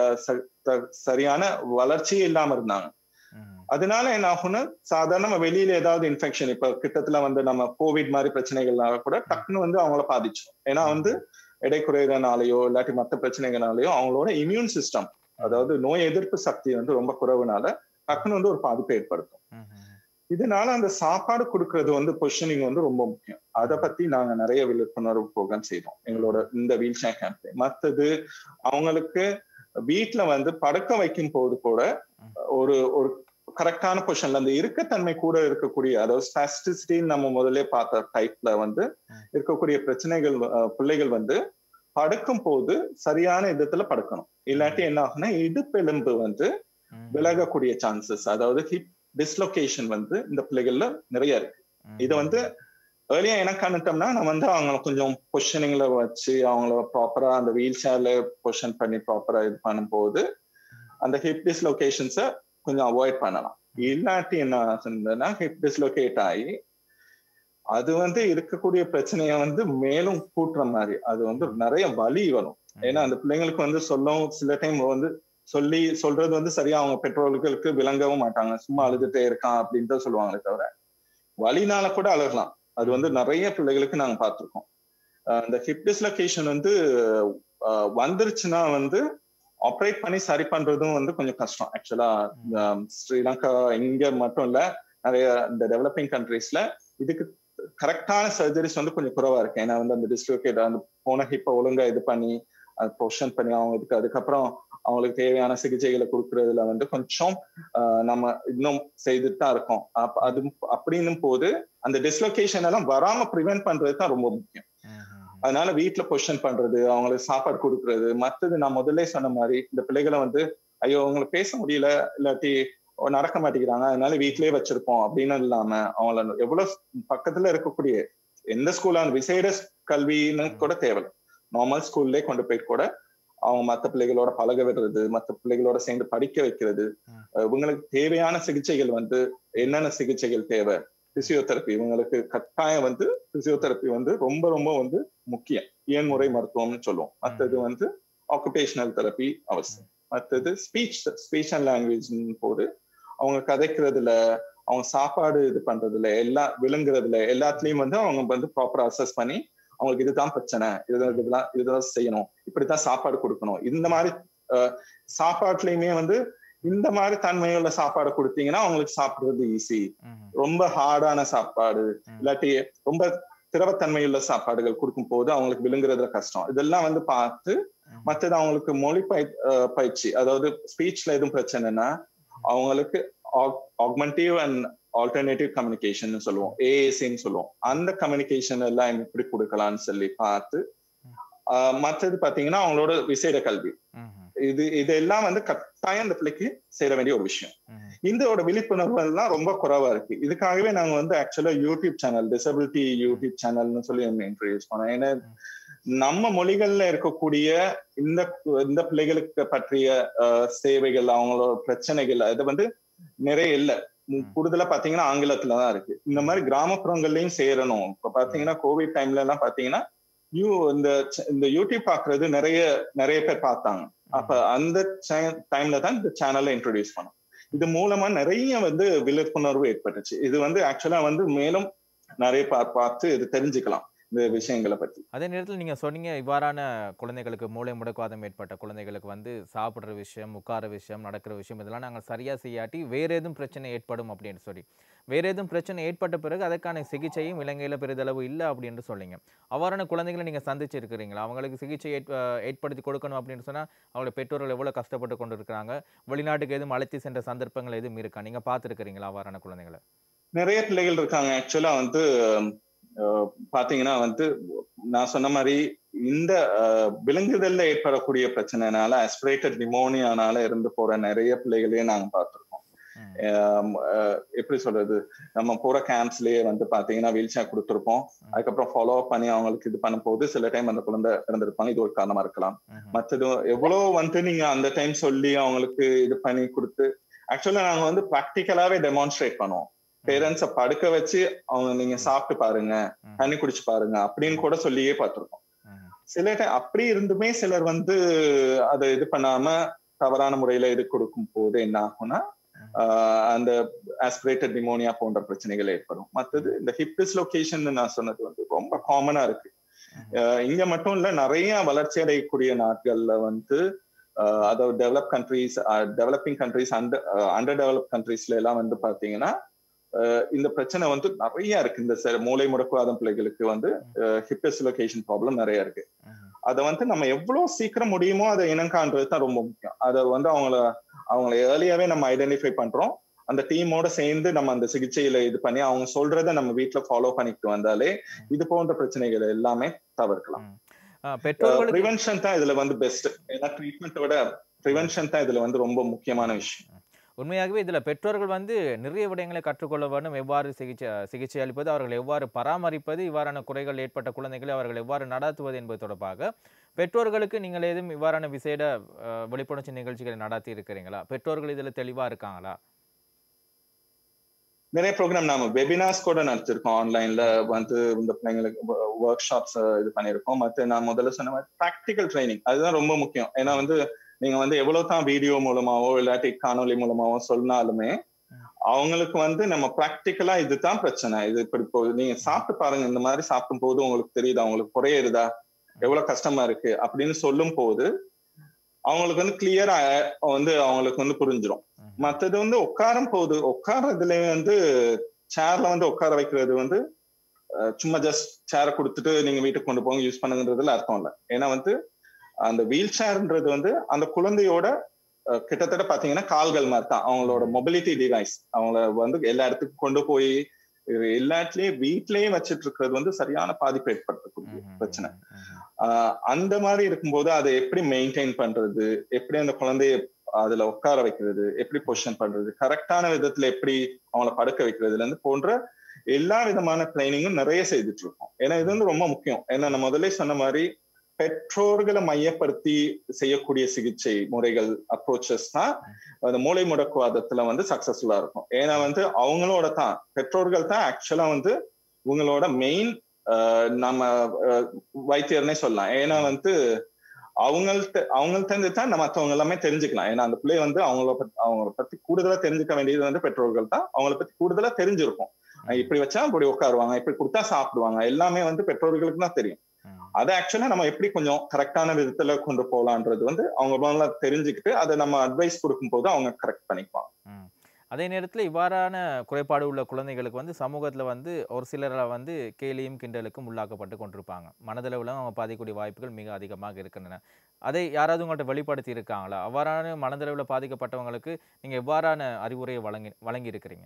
சரியான வளர்ச்சியே இல்லாம இருந்தாங்க அதனால என்ன ஆகும்னா சாதாரண வெளியில ஏதாவது இன்ஃபெக்ஷன் இப்ப கிட்டத்துல வந்து நம்ம கோவிட் மாதிரி பிரச்சனைகள்னால கூட டக்குன்னு வந்து அவங்கள பாதிச்சோம் ஏன்னா வந்து எடை குறையிறனாலேயோ இல்லாட்டி மற்ற பிரச்சனைகள்னாலயோ அவங்களோட இம்யூன் சிஸ்டம் அதாவது நோய் எதிர்ப்பு சக்தி வந்து ரொம்ப குறைவுனால டக்குன்னு வந்து ஒரு பாதிப்பை ஏற்படுத்தும் இதனால அந்த சாப்பாடு கொடுக்கறது வந்து பொசிஷனிங் வந்து ரொம்ப முக்கியம் அதை பத்தி நாங்க நிறைய விழிப்புணர்வு ப்ரோக்ராம் செய்தோம் எங்களோட இந்த வீல் சேர் கேம்பெயின் மற்றது அவங்களுக்கு வீட்டுல வந்து படுக்க வைக்கும் போது கூட ஒரு ஒரு கரெக்டான பொசிஷன்ல அந்த இருக்கத்தன்மை கூட இருக்கக்கூடிய அதாவது ஸ்பாஸ்டிசிட்டின்னு நம்ம முதல்ல பார்த்த டைப்ல வந்து இருக்கக்கூடிய பிரச்சனைகள் பிள்ளைகள் வந்து படுக்கும் போது சரியான விதத்துல படுக்கணும் இல்லாட்டி என்ன ஆகும்னா இடுப்பெலும்பு வந்து விலகக்கூடிய சான்சஸ் அதாவது ஹிப் டிஸ்லொகேஷன் வந்து இந்த பிள்ளைகள்ல நிறைய இருக்கு இதை வந்து ஏர்லியா என்ன கண்டுட்டோம்னா நம்ம வந்து அவங்கள கொஞ்சம் பொசிஷனிங்ல வச்சு அவங்கள ப்ராப்பரா அந்த வீல் சேர்ல பொசிஷன் பண்ணி ப்ராப்பரா இது பண்ணும்போது அந்த ஹிப் டிஸ்லொகேஷன்ஸை கொஞ்சம் அவாய்ட் பண்ணலாம் இல்லாட்டி என்ன ஆகுதுன்னா ஹிப் டிஸ்லொகேட் ஆகி அது வந்து இருக்கக்கூடிய பிரச்சனைய வந்து மேலும் கூட்டுற மாதிரி அது வந்து நிறைய வலி வரும் ஏன்னா அந்த பிள்ளைங்களுக்கு வந்து சொல்லவும் சில டைம் வந்து சொல்லி சொல்றது வந்து சரியா அவங்க பெற்றோர்களுக்கு விளங்கவும் மாட்டாங்க சும்மா அழுதுட்டே இருக்கான் அப்படின்னு தான் சொல்லுவாங்களே தவிர வலினால கூட அழுகலாம் அது வந்து நிறைய பிள்ளைகளுக்கு நாங்க பார்த்துருக்கோம் இந்த ஹிப் டிஸ்லொகேஷன் வந்து வந்துருச்சுன்னா வந்து ஆப்ரேட் பண்ணி சரி பண்றதும் வந்து கொஞ்சம் கஷ்டம் ஆக்சுவலா ஸ்ரீலங்கா இங்க மட்டும் இல்ல நிறைய இந்த டெவலப்பிங் கண்ட்ரீஸ்ல இதுக்கு கரெக்டான சர்ஜரிஸ் வந்து கொஞ்சம் குறைவா இருக்கு ஏன்னா வந்து அந்த டிஸ்லோகேட் அந்த போன ஹிப்பை ஒழுங்கா இது பண்ணி அது பொஷன் பண்ணி அவங்க இதுக்கு அதுக்கப்புறம் அவங்களுக்கு தேவையான சிகிச்சைகளை கொடுக்கறதுல வந்து கொஞ்சம் நம்ம இன்னும் செய்துட்டு தான் இருக்கோம் அது அப்படின்னும் போது அந்த டிஸ்லொகேஷன் எல்லாம் வராம ப்ரிவென்ட் பண்றது தான் ரொம்ப முக்கியம் அதனால வீட்டுல பொஷன் பண்றது அவங்களுக்கு சாப்பாடு கொடுக்கறது மத்தது நான் முதல்ல சொன்ன மாதிரி இந்த பிள்ளைகளை வந்து ஐயோ உங்களுக்கு பேச முடியல இல்லாட்டி நடக்க மாட்டேங்கிறாங்க அதனால வீட்லயே வச்சிருப்போம் அப்படின்னு இல்லாம அவங்கள எவ்வளவு பக்கத்துல இருக்கக்கூடிய எந்த ஸ்கூலா விசேட கல்வின்னு கூட தேவை நார்மல் ஸ்கூல்லே கொண்டு போய் கூட அவங்க மத்த பிள்ளைகளோட பழக விடுறது மத்த பிள்ளைகளோட சேர்ந்து படிக்க வைக்கிறது இவங்களுக்கு தேவையான சிகிச்சைகள் வந்து என்னென்ன சிகிச்சைகள் தேவை பிசியோதெரப்பி இவங்களுக்கு கட்டாயம் வந்து பிசியோதெரப்பி வந்து ரொம்ப ரொம்ப வந்து முக்கியம் இயன்முறை மருத்துவம்னு சொல்லுவோம் மற்றது வந்து ஆக்குபேஷனல் தெரப்பி அவசியம் மற்றது ஸ்பீச் ஸ்பீச் அண்ட் லாங்குவேஜ் போது அவங்க கதைக்கிறதுல அவங்க சாப்பாடு இது பண்றதுல எல்லா விழுங்குறதுல எல்லாத்துலயும் வந்து அவங்க வந்து ப்ராப்பரா அசஸ் பண்ணி அவங்களுக்கு இதுதான் பிரச்சனை இதுதான் இதுதான் இதுதான் செய்யணும் இப்படித்தான் சாப்பாடு கொடுக்கணும் இந்த மாதிரி சாப்பாட்டுலயுமே வந்து இந்த மாதிரி தன்மையுள்ள சாப்பாடு கொடுத்தீங்கன்னா அவங்களுக்கு சாப்பிடுறது ஈஸி ரொம்ப ஹார்டான சாப்பாடு இல்லாட்டி ரொம்ப திரவத்தன்மையுள்ள சாப்பாடுகள் கொடுக்கும் போது அவங்களுக்கு விழுங்குறதுல கஷ்டம் இதெல்லாம் வந்து பார்த்து மற்றது அவங்களுக்கு மொழி பய பயிற்சி அதாவது ஸ்பீச்ல எதுவும் பிரச்சனைனா அவங்களுக்கு ஆக்மெண்டிவ் அண்ட் ஆல்டர்னேட்டிவ் கம்யூனிகேஷன் சொல்லுவோம் ஏஏசின்னு சொல்லுவோம் அந்த கம்யூனிகேஷன் எல்லாம் எப்படி கொடுக்கலாம்னு சொல்லி பார்த்து மற்றது பாத்தீங்கன்னா அவங்களோட விசேட கல்வி இது இதெல்லாம் வந்து கட்டாயம் இந்த பிள்ளைக்கு சேர வேண்டிய ஒரு விஷயம் இதோட விழிப்புணர்வு எல்லாம் ரொம்ப குறைவா இருக்கு இதுக்காகவே நாங்க வந்து ஆக்சுவலா யூடியூப் சேனல் டிசபிலிட்டி யூடியூப் சேனல்னு சொல்லி இன்ட்ரடியூஸ் பண்ணோம் ஏன்னா நம்ம மொழிகள்ல இருக்கக்கூடிய இந்த இந்த பிள்ளைகளுக்கு பற்றிய சேவைகள் அவங்களோட பிரச்சனைகள் அது வந்து நிறைய இல்லை கூடுதலா பாத்தீங்கன்னா ஆங்கிலத்துல தான் இருக்கு இந்த மாதிரி கிராமப்புறங்கள்லயும் சேரணும் இப்ப பாத்தீங்கன்னா கோவிட் டைம்ல எல்லாம் பாத்தீங்கன்னா யூ இந்த இந்த யூடியூப் பாக்குறது நிறைய நிறைய பேர் பார்த்தாங்க அப்ப அந்த டைம்ல தான் இந்த சேனலை இன்ட்ரோடியூஸ் பண்ணோம் இது மூலமா நிறைய வந்து விழிப்புணர்வு ஏற்பட்டுச்சு இது வந்து ஆக்சுவலா வந்து மேலும் நிறைய பார்த்து இது தெரிஞ்சுக்கலாம் இந்த விஷயங்களை பத்தி அதே நேரத்தில் நீங்க சொன்னீங்க இவ்வாறான குழந்தைகளுக்கு மூளை முடக்குவாதம் ஏற்பட்ட குழந்தைகளுக்கு வந்து சாப்பிட்ற விஷயம் உட்கார விஷயம் நடக்கிற விஷயம் இதெல்லாம் நாங்கள் சரியா செய்யாட்டி வேற எதுவும் பிரச்சனை ஏற்படும் அப்படின்னு சொல்லி வேற எதுவும் பிரச்சனை ஏற்பட்ட பிறகு அதற்கான சிகிச்சையும் இலங்கையில பெரிதளவு இல்லை அப்படின்னு சொல்லிங்க அவ்வாறான குழந்தைகளை நீங்க சந்திச்சு இருக்கிறீங்களா அவங்களுக்கு சிகிச்சை ஏற்படுத்தி கொடுக்கணும் அப்படின்னு சொன்னா அவங்களோட பெற்றோர்கள் எவ்வளவு கஷ்டப்பட்டு கொண்டு இருக்கிறாங்க வெளிநாட்டுக்கு எதுவும் அழைத்து சென்ற சந்தர்ப்பங்கள் எதுவும் இருக்கா நீங்க பார்த்துருக்கிறீங்களா அவ்வாறான குழந்தைகளை நிறைய பிள்ளைகள் இருக்காங்க ஆக்சுவலா வந்து பாத்தீங்கன்னா வந்து நான் சொன்ன மாதிரி இந்த விலங்குதல்ல ஏற்படக்கூடிய பிரச்சனைனால அஸ்பிரேட்டட் நிமோனியானால இருந்து போற நிறைய பிள்ளைகளையும் நாங்க பார்த்திருக்கோம் எப்படி சொல்றது நம்ம போற கேம்ப்ஸ்லயே வந்து பாத்தீங்கன்னா வீல் சேர் கொடுத்துருப்போம் அதுக்கப்புறம் ஃபாலோ அப் பண்ணி அவங்களுக்கு இது பண்ணும் போது சில டைம் அந்த குழந்தை இறந்திருப்பாங்க இது ஒரு காரணமா இருக்கலாம் மற்றது எவ்வளவு வந்து நீங்க அந்த டைம் சொல்லி அவங்களுக்கு இது பண்ணி கொடுத்து ஆக்சுவலா நாங்க வந்து ப்ராக்டிக்கலாவே டெமான்ஸ்ட்ரேட் பண்ணுவோம் பேரண்ட்ஸ படுக்க வச்சு அவங்க நீங்க சாப்பிட்டு பாருங்க தண்ணி குடிச்சு பாருங்க அப்படின்னு கூட சொல்லியே பார்த்திருக்கோம் சில டைம் அப்படி இருந்துமே சிலர் வந்து அதை இது பண்ணாம தவறான முறையில இது கொடுக்கும் போது என்ன ஆகும்னா அந்த ஆஸ்பிரேட்டட் நிமோனியா போன்ற பிரச்சனைகள் ஏற்படும் மற்றது இந்த ஹிப் டிஸ்லொகேஷன் நான் சொன்னது வந்து ரொம்ப காமனா இருக்கு இங்க மட்டும் இல்ல நிறைய வளர்ச்சி அடையக்கூடிய நாட்கள்ல வந்து அதாவது develop countries developing countries under under develop கண்ட்ரீஸ்ல எல்லாம் வந்து பாத்தீங்கன்னா இந்த பிரச்சனை வந்து நிறைய இருக்கு இந்த மூளை முடக்குவாதம் பிள்ளைகளுக்கு வந்து ஹிப் டிஸ்லொகேஷன் ப்ராப்ளம் நிறைய இருக்கு அதை வந்து நம்ம எவ்வளவு சீக்கிரம் முடியுமோ அதை இனங்கான்றது தான் ரொம்ப முக்கியம் அதை வந்து அவங்கள அவங்கள ஏர்லியாவே நம்ம ஐடென்டிஃபை பண்றோம் அந்த டீமோட சேர்ந்து நம்ம அந்த சிகிச்சையில இது பண்ணி அவங்க சொல்றத நம்ம வீட்டுல ஃபாலோ பண்ணிட்டு வந்தாலே இது போன்ற பிரச்சனைகள் எல்லாமே தவிர்க்கலாம் ப்ரிவென்ஷன் தான் இதுல வந்து பெஸ்ட் ஏன்னா ட்ரீட்மெண்ட்டோட ப்ரிவென்ஷன் தான் இதுல வந்து ரொம்ப முக்கியமான விஷயம் உண்மையாகவே இதில் பெற்றோர்கள் வந்து நிறைய விடயங்களை கற்றுக்கொள்ள வேண்டும் எவ்வாறு சிகிச்சை சிகிச்சை அளிப்பது அவர்கள் எவ்வாறு பராமரிப்பது இவ்வாறான குறைகள் ஏற்பட்ட குழந்தைகளை அவர்கள் எவ்வாறு நடாத்துவது என்பது தொடர்பாக பெற்றோர்களுக்கு நீங்கள் ஏதும் இவ்வாறான விசேட விழிப்புணர்ச்சி நிகழ்ச்சிகளை நடத்தி இருக்கிறீங்களா பெற்றோர்கள் இதில் தெளிவாக இருக்காங்களா நிறைய ப்ரோக்ராம் நாம வெபினார்ஸ் கூட நடத்திருக்கோம் ஆன்லைன்ல வந்து இந்த பிள்ளைங்களுக்கு ஒர்க் ஷாப்ஸ் இது பண்ணியிருக்கோம் மற்ற நான் முதல்ல சொன்ன மாதிரி ப்ராக்டிக்கல் ட்ரைனிங் அதுதான் ரொம்ப முக்கியம் ஏன்னா வந்து நீங்க வந்து எவ்வளவு தான் வீடியோ மூலமாவோ இல்லாட்டி காணொலி மூலமாவோ சொன்னாலுமே அவங்களுக்கு வந்து நம்ம ப்ராக்டிக்கலா இதுதான் பிரச்சனை இது இப்படி போகுது நீங்க சாப்பிட்டு பாருங்க இந்த மாதிரி சாப்பிடும் போது உங்களுக்கு தெரியுது அவங்களுக்கு குறையுதா எவ்வளவு கஷ்டமா இருக்கு அப்படின்னு சொல்லும் போது அவங்களுக்கு வந்து கிளியரா வந்து அவங்களுக்கு வந்து புரிஞ்சிடும் மத்தது வந்து உட்காரும் போது உட்கார்றதுல வந்து சேர்ல வந்து உட்கார வைக்கிறது வந்து சும்மா ஜஸ்ட் சேரை கொடுத்துட்டு நீங்க வீட்டுக்கு கொண்டு போங்க யூஸ் பண்ணுங்கன்றதுல அர்த்தம் இல்லை ஏன்னா வந்து அந்த வீல் சேர்ன்றது வந்து அந்த குழந்தையோட கிட்டத்தட்ட பாத்தீங்கன்னா கால்கள் மாதிரி தான் அவங்களோட மொபிலிட்டி டிவைஸ் அவங்கள வந்து எல்லா இடத்துக்கும் கொண்டு போய் எல்லாத்துலயும் வீட்லயும் வச்சிட்டு இருக்கிறது வந்து சரியான பாதிப்பு ஏற்படுத்தக்கூடிய பிரச்சனை ஆஹ் அந்த மாதிரி இருக்கும்போது அதை எப்படி மெயின்டைன் பண்றது எப்படி அந்த குழந்தைய அதுல உட்கார வைக்கிறது எப்படி பொசிஷன் பண்றது கரெக்டான விதத்துல எப்படி அவங்கள படுக்க வைக்கிறதுல இருந்து போன்ற எல்லா விதமான ட்ரைனிங்கும் நிறைய செய்துட்டு இருக்கோம் ஏன்னா இது வந்து ரொம்ப முக்கியம் ஏன்னா நான் முதல்ல சொன்ன மாதிரி பெற்றோர்களை மையப்படுத்தி செய்யக்கூடிய சிகிச்சை முறைகள் அப்ரோச்சஸ் தான் அந்த மூளை முடக்குவாதத்துல வந்து சக்சஸ்ஃபுல்லா இருக்கும் ஏன்னா வந்து அவங்களோட தான் பெற்றோர்கள் தான் ஆக்சுவலா வந்து உங்களோட மெயின் நம்ம வைத்தியர்னே சொல்லலாம் ஏன்னா வந்து அவங்கள்ட்ட அவங்கள்ட்ட இருந்து தான் நம்ம மற்றவங்க எல்லாமே தெரிஞ்சுக்கலாம் ஏன்னா அந்த பிள்ளை வந்து அவங்கள பத்தி அவங்கள பத்தி கூடுதலா தெரிஞ்சுக்க வேண்டியது வந்து பெற்றோர்கள் தான் அவங்கள பத்தி கூடுதலா தெரிஞ்சிருக்கும் இப்படி வச்சா இப்படி உட்காருவாங்க இப்படி கொடுத்தா சாப்பிடுவாங்க எல்லாமே வந்து பெற்றோர்களுக்கு தான் தெரியும் அதை ஆக்சுவலா நம்ம எப்படி கொஞ்சம் கரெக்டான விதத்துல கொண்டு போலான்றது வந்து அவங்க தெரிஞ்சுக்கிட்டு அதை நம்ம அட்வைஸ் கொடுக்கும் போது அவங்க கரெக்ட் பண்ணிக்குவாங்க அதே நேரத்தில் இவ்வாறான குறைபாடு உள்ள குழந்தைகளுக்கு வந்து சமூகத்தில் வந்து ஒரு சிலரை வந்து கேலியும் கிண்டலுக்கும் உள்ளாக்கப்பட்டு கொண்டிருப்பாங்க மனதளவில் அவங்க பாதிக்கக்கூடிய வாய்ப்புகள் மிக அதிகமாக இருக்கின்றன அதை யாராவது உங்கள்கிட்ட வெளிப்படுத்தி இருக்காங்களா அவ்வாறான மனதளவில் பாதிக்கப்பட்டவங்களுக்கு நீங்கள் எவ்வாறான அறிவுரையை வழங்கி வழங்கி இருக்கிறீங்க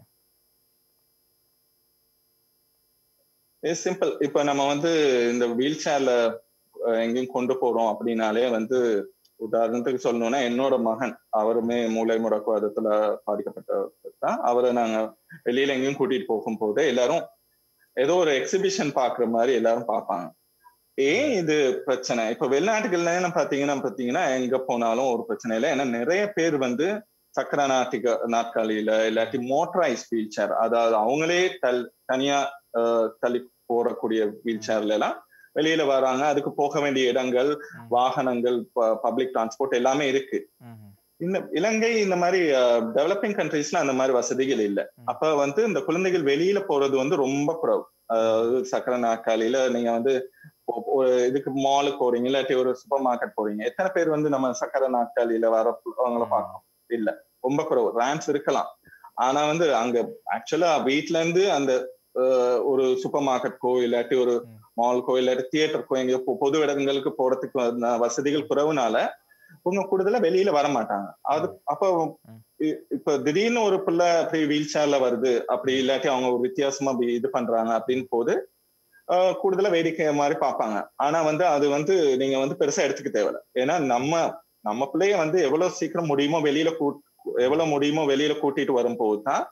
சிம்பிள் இப்ப நம்ம வந்து இந்த வீல் சேர்ல எங்கேயும் கொண்டு போறோம் அப்படின்னாலே வந்து உதாரணத்துக்கு சொல்லணும்னா என்னோட மகன் அவருமே மூளை முடக்குவாதத்துல பாதிக்கப்பட்டவர் தான் அவரை நாங்க வெளியில எங்கேயும் கூட்டிட்டு போகும் போது எல்லாரும் ஏதோ ஒரு எக்ஸிபிஷன் பாக்குற மாதிரி எல்லாரும் பார்ப்பாங்க ஏன் இது பிரச்சனை இப்ப வெளிநாட்டுகள்ல பாத்தீங்கன்னா பாத்தீங்கன்னா எங்க போனாலும் ஒரு பிரச்சனை இல்லை ஏன்னா நிறைய பேர் வந்து சக்கர நாட்டிக நாற்காலியில இல்லாட்டி மோட்டரைஸ் வீல் சேர் அதாவது அவங்களே தல் தனியா தள்ளி போறக்கூடிய வீல் சேர்ல எல்லாம் வெளியில வராங்க அதுக்கு போக வேண்டிய இடங்கள் வாகனங்கள் பப்ளிக் டிரான்ஸ்போர்ட் எல்லாமே இருக்கு இந்த இலங்கை இந்த மாதிரி டெவலப்பிங் கண்ட்ரீஸ்ல அந்த மாதிரி வசதிகள் இல்லை அப்ப வந்து இந்த குழந்தைகள் வெளியில போறது வந்து ரொம்ப குறவு அதாவது சக்கர நாற்காலியில நீங்க வந்து ஒரு இதுக்கு மாலுக்கு போறீங்க இல்லாட்டி ஒரு சூப்பர் மார்க்கெட் போறீங்க எத்தனை பேர் வந்து நம்ம சக்கர நாற்காலியில வர அவங்கள பார்க்கணும் இல்ல ரொம்ப குறவு ரேம்ஸ் இருக்கலாம் ஆனா வந்து அங்க ஆக்சுவலா வீட்ல இருந்து அந்த ஒரு சூப்பர் மார்க்கெட்கோ இல்லாட்டி ஒரு மால்கோ இல்லாட்டி தியேட்டருக்கோ எங்க பொது இடங்களுக்கு போறதுக்கு வசதிகள் குறைவுனால இவங்க கூடுதலா வெளியில வர மாட்டாங்க அது அப்ப இப்ப திடீர்னு ஒரு பிள்ளை அப்படி வீல் சேர்ல வருது அப்படி இல்லாட்டி அவங்க ஒரு வித்தியாசமா இது பண்றாங்க அப்படின்னு போது கூடுதலா வேடிக்கை மாதிரி பார்ப்பாங்க ஆனா வந்து அது வந்து நீங்க வந்து பெருசா எடுத்துக்க தேவையில்ல ஏன்னா நம்ம நம்ம பிள்ளைய வந்து எவ்வளவு சீக்கிரம் முடியுமோ வெளியில கூ எவ்வளவு முடியுமோ வெளியில கூட்டிட்டு வரும்போது தான்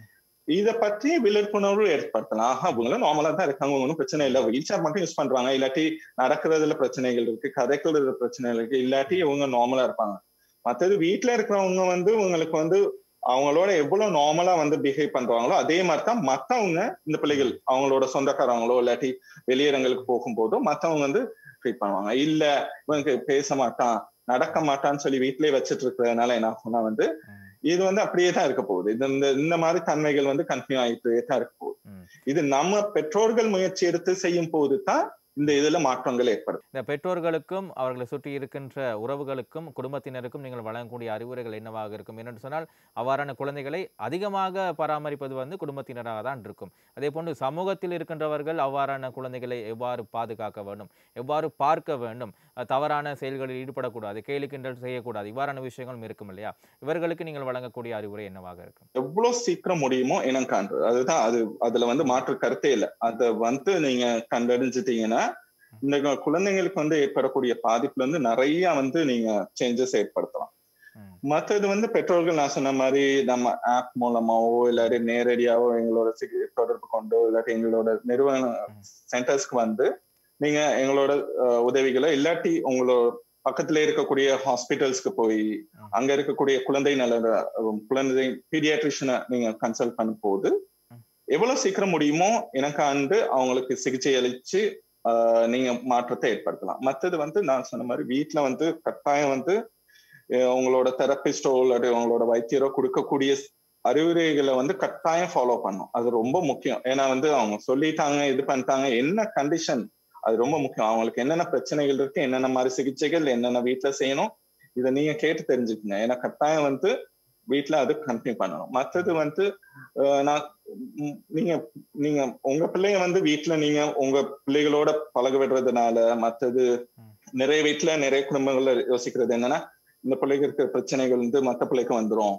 இத பற்றி விழிப்புணர்வு ஏற்படுத்தலாம் ஆஹா இவங்களும் நார்மலா தான் இருக்காங்க ஒன்றும் பிரச்சனை இல்லை வீல் சேர் மட்டும் யூஸ் பண்றாங்க இல்லாட்டி நடக்கிறதுல பிரச்சனைகள் இருக்கு கதைக்கிறதுல பிரச்சனைகள் இருக்கு இல்லாட்டி இவங்க நார்மலா இருப்பாங்க மற்றது வீட்டுல இருக்கிறவங்க வந்து உங்களுக்கு வந்து அவங்களோட எவ்வளவு நார்மலா வந்து பிஹேவ் பண்றாங்களோ அதே மாதிரி தான் மத்தவங்க இந்த பிள்ளைகள் அவங்களோட சொந்தக்காரங்களோ இல்லாட்டி வெளியிடங்களுக்கு போகும்போதோ மத்தவங்க வந்து ட்ரீட் பண்ணுவாங்க இல்ல இவனுக்கு பேச மாட்டான் நடக்க மாட்டான்னு சொல்லி வீட்லயே வச்சுட்டு இருக்கிறதுனால என்ன ஆகும்னா வந்து இது வந்து அப்படியே தான் இருக்க போகுது இது இந்த இந்த மாதிரி தன்மைகள் வந்து கண்டினியூ ஆகிட்டே தான் இருக்க போகுது இது நம்ம பெற்றோர்கள் முயற்சி எடுத்து செய்யும் போது தான் இந்த இதுல மாற்றங்கள் ஏற்படும் இந்த பெற்றோர்களுக்கும் அவர்களை சுற்றி இருக்கின்ற உறவுகளுக்கும் குடும்பத்தினருக்கும் நீங்கள் வழங்கக்கூடிய அறிவுரைகள் என்னவாக இருக்கும் என்னென்று சொன்னால் அவ்வாறான குழந்தைகளை அதிகமாக பராமரிப்பது வந்து குடும்பத்தினராக தான் இருக்கும் அதே போன்று சமூகத்தில் இருக்கின்றவர்கள் அவ்வாறான குழந்தைகளை எவ்வாறு பாதுகாக்க வேண்டும் எவ்வாறு பார்க்க வேண்டும் தவறான செயல்களில் ஈடுபடக்கூடாது கேலி கிண்டல் செய்யக்கூடாது இவ்வாறான விஷயங்களும் இருக்கும் இல்லையா இவர்களுக்கு நீங்கள் வழங்கக்கூடிய அறிவுரை என்னவாக இருக்கும் எவ்வளவு சீக்கிரம் முடியுமோ இனம் காண்றது அதுதான் அது அதுல வந்து மாற்று கருத்தே இல்லை அதை வந்து நீங்க கண்டறிஞ்சிட்டீங்கன்னா இந்த குழந்தைங்களுக்கு வந்து ஏற்படக்கூடிய பாதிப்புல இருந்து நிறைய வந்து நீங்க சேஞ்சஸ் ஏற்படுத்தலாம் மற்றது வந்து பெற்றோர்கள் நான் சொன்ன மாதிரி நம்ம ஆப் மூலமாவோ இல்லாட்டி நேரடியாவோ எங்களோட தொடர்பு கொண்டோ இல்லாட்டி எங்களோட நிறுவன சென்டர்ஸ்க்கு வந்து நீங்க எங்களோட உதவிகளை இல்லாட்டி உங்களோட பக்கத்துல இருக்கக்கூடிய ஹாஸ்பிட்டல்ஸ்க்கு போய் அங்க இருக்கக்கூடிய குழந்தை நல குழந்தை பீடியாட்ரிஷனை நீங்க கன்சல்ட் பண்ணும் போது எவ்வளவு சீக்கிரம் முடியுமோ எனக்கு ஆண்டு அவங்களுக்கு சிகிச்சை அளிச்சு நீங்க மாற்றத்தை ஏற்படுத்தலாம் மற்றது வந்து நான் சொன்ன மாதிரி வீட்டுல வந்து கட்டாயம் வந்து உங்களோட தெரபிஸ்டோ இல்லாட்டி உங்களோட வைத்தியரோ கொடுக்கக்கூடிய அறிவுரைகளை வந்து கட்டாயம் ஃபாலோ பண்ணும் அது ரொம்ப முக்கியம் ஏன்னா வந்து அவங்க சொல்லிட்டாங்க இது பண்ணிட்டாங்க என்ன கண்டிஷன் அது ரொம்ப முக்கியம் அவங்களுக்கு என்னென்ன பிரச்சனைகள் இருக்கு என்னென்ன மாதிரி சிகிச்சைகள் என்னென்ன வீட்டுல செய்யணும் இதை நீங்க கேட்டு தெரிஞ்சுக்கங்க ஏன்னா கட்டாயம் வந்து வீட்டுல அது கண்டினியூ பண்ணணும் மற்றது வந்து நான் நீங்க நீங்க உங்க பிள்ளைய வந்து வீட்டுல நீங்க உங்க பிள்ளைகளோட பழக விடுறதுனால மற்றது நிறைய வீட்டுல நிறைய குடும்பங்கள்ல யோசிக்கிறது என்னன்னா இந்த பிள்ளைக்கு இருக்கிற பிரச்சனைகள் வந்து மத்த பிள்ளைக்கு வந்துரும்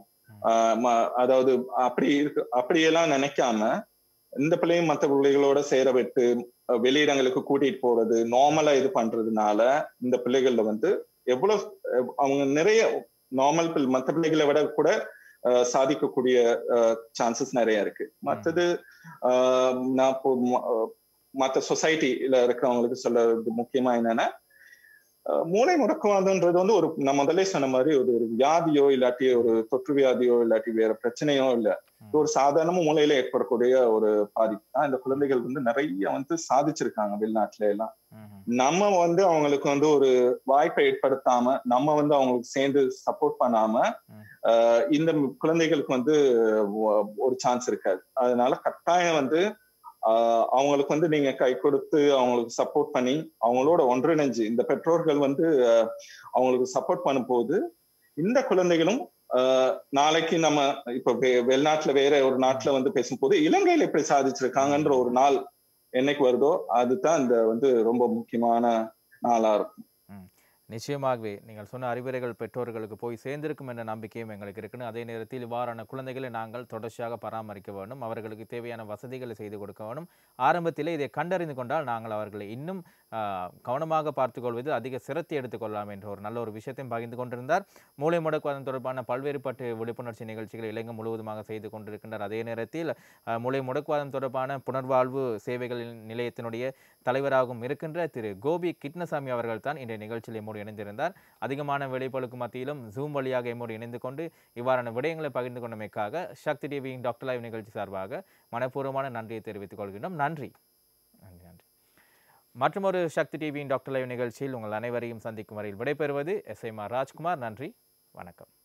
அதாவது அப்படி இருக்கு அப்படியெல்லாம் நினைக்காம இந்த பிள்ளையும் மற்ற பிள்ளைகளோட சேர விட்டு வெளியிடங்களுக்கு கூட்டிட்டு போறது நார்மலா இது பண்றதுனால இந்த பிள்ளைகள்ல வந்து எவ்வளவு அவங்க நிறைய நார்மல் மற்ற பிள்ளைகளை விட கூட அஹ், சாதிக்கக்கூடிய சான்சஸ் நிறைய இருக்கு மற்றது அஹ், நான் இப்போ ம- அஹ், மற்ற சொசைட்டில இருக்கிறவங்களுக்கு சொல்றது முக்கியமா என்னன்னா அஹ், மூளை முடக்குவாதம்ன்றது வந்து ஒரு நான் முதல்ல சொன்ன மாதிரி ஒரு ஒரு வியாதியோ இல்லாட்டி ஒரு தொற்று வியாதியோ இல்லாட்டி வேற பிரச்சனையோ இல்ல இது ஒரு சாதாரண மூளையில ஏற்படக்கூடிய ஒரு பாதிப்பு தான் இந்த குழந்தைகள் வந்து நிறைய வந்து சாதிச்சிருக்காங்க வெளிநாட்டுல எல்லாம் ம்ஹும். நம்ம வந்து அவங்களுக்கு வந்து ஒரு வாய்ப்பை ஏற்படுத்தாம நம்ம வந்து அவங்களுக்கு சேர்ந்து சப்போர்ட் பண்ணாம ம். ஆஹ் இந்த குழந்தைகளுக்கு வந்து ஒ- ஒரு சான்ஸ் இருக்காது அதனால கட்டாயம் வந்து ஆஹ் அவங்களுக்கு வந்து நீங்க கை கொடுத்து அவங்களுக்கு சப்போர்ட் பண்ணி அவங்களோட ஒன்றிணைஞ்சு இந்த பெற்றோர்கள் வந்து ஆஹ் அவங்களுக்கு சப்போர்ட் பண்ணும்போது இந்த குழந்தைகளும் ஆஹ் நாளைக்கு நம்ம இப்ப வெ- வெளிநாட்டுல வேற ஒரு நாட்டுல வந்து பேசும்போது இலங்கையில எப்படி சாதிச்சிருக்காங்கன்ற ஒரு நாள் என்னைக்கு வருதோ அதுதான் இந்த வந்து ரொம்ப முக்கியமான நாளா இருக்கும் நிச்சயமாகவே நீங்கள் சொன்ன அறிவுரைகள் பெற்றோர்களுக்கு போய் சேர்ந்திருக்கும் என்ற நம்பிக்கையும் எங்களுக்கு இருக்குன்னு அதே நேரத்தில் இவ்வாறான குழந்தைகளை நாங்கள் தொடர்ச்சியாக பராமரிக்க வேண்டும் அவர்களுக்கு தேவையான வசதிகளை செய்து கொடுக்க வேண்டும் ஆரம்பத்திலே இதை கண்டறிந்து கொண்டால் நாங்கள் அவர்களை இன்னும் ஆஹ், கவனமாக பார்த்துக்கொள்வது அதிக சிரத்தை எடுத்துக்கொள்ளலாம் என்ற ஒரு நல்ல ஒரு விஷயத்தையும் பகிர்ந்து கொண்டிருந்தார் மூளை முடக்குவதன் தொடர்பான பல்வேறுபட்ட விழிப்புணர்ச்சி நிகழ்ச்சிகளை இலங்கை முழுவதுமாக செய்து கொண்டிருக்கின்றார் அதே நேரத்தில் ஆஹ், மூளை முடக்குவாதம் தொடர்பான புனர்வாழ்வு சேவைகள் நிலையத்தினுடைய தலைவராகவும் இருக்கின்ற திரு கோபி கிட்னசாமி அவர்கள் தான் இன்றைய நிகழ்ச்சியில் எம்மோடு இணைந்திருந்தார் அதிகமான வேலைப்பளுக்கு மத்தியிலும் ஜூம் வழியாக எம்மோடு இணைந்து கொண்டு இவ்வாறான விடயங்களை பகிர்ந்து கொண்டமைக்காக சக்தி டிவியின் டாக்டர் லைவ் நிகழ்ச்சி சார்பாக மனப்பூர்வமான நன்றியை தெரிவித்துக் கொள்கின்றோம் நன்றி நன்றி நன்றி மற்றொரு சக்தி டிவியின் டாக்டர் லைவ் நிகழ்ச்சியில் உங்கள் அனைவரையும் சந்திக்கும் வரையில் விடைபெறுவது எஸ் ராஜ்குமார் நன்றி வணக்கம்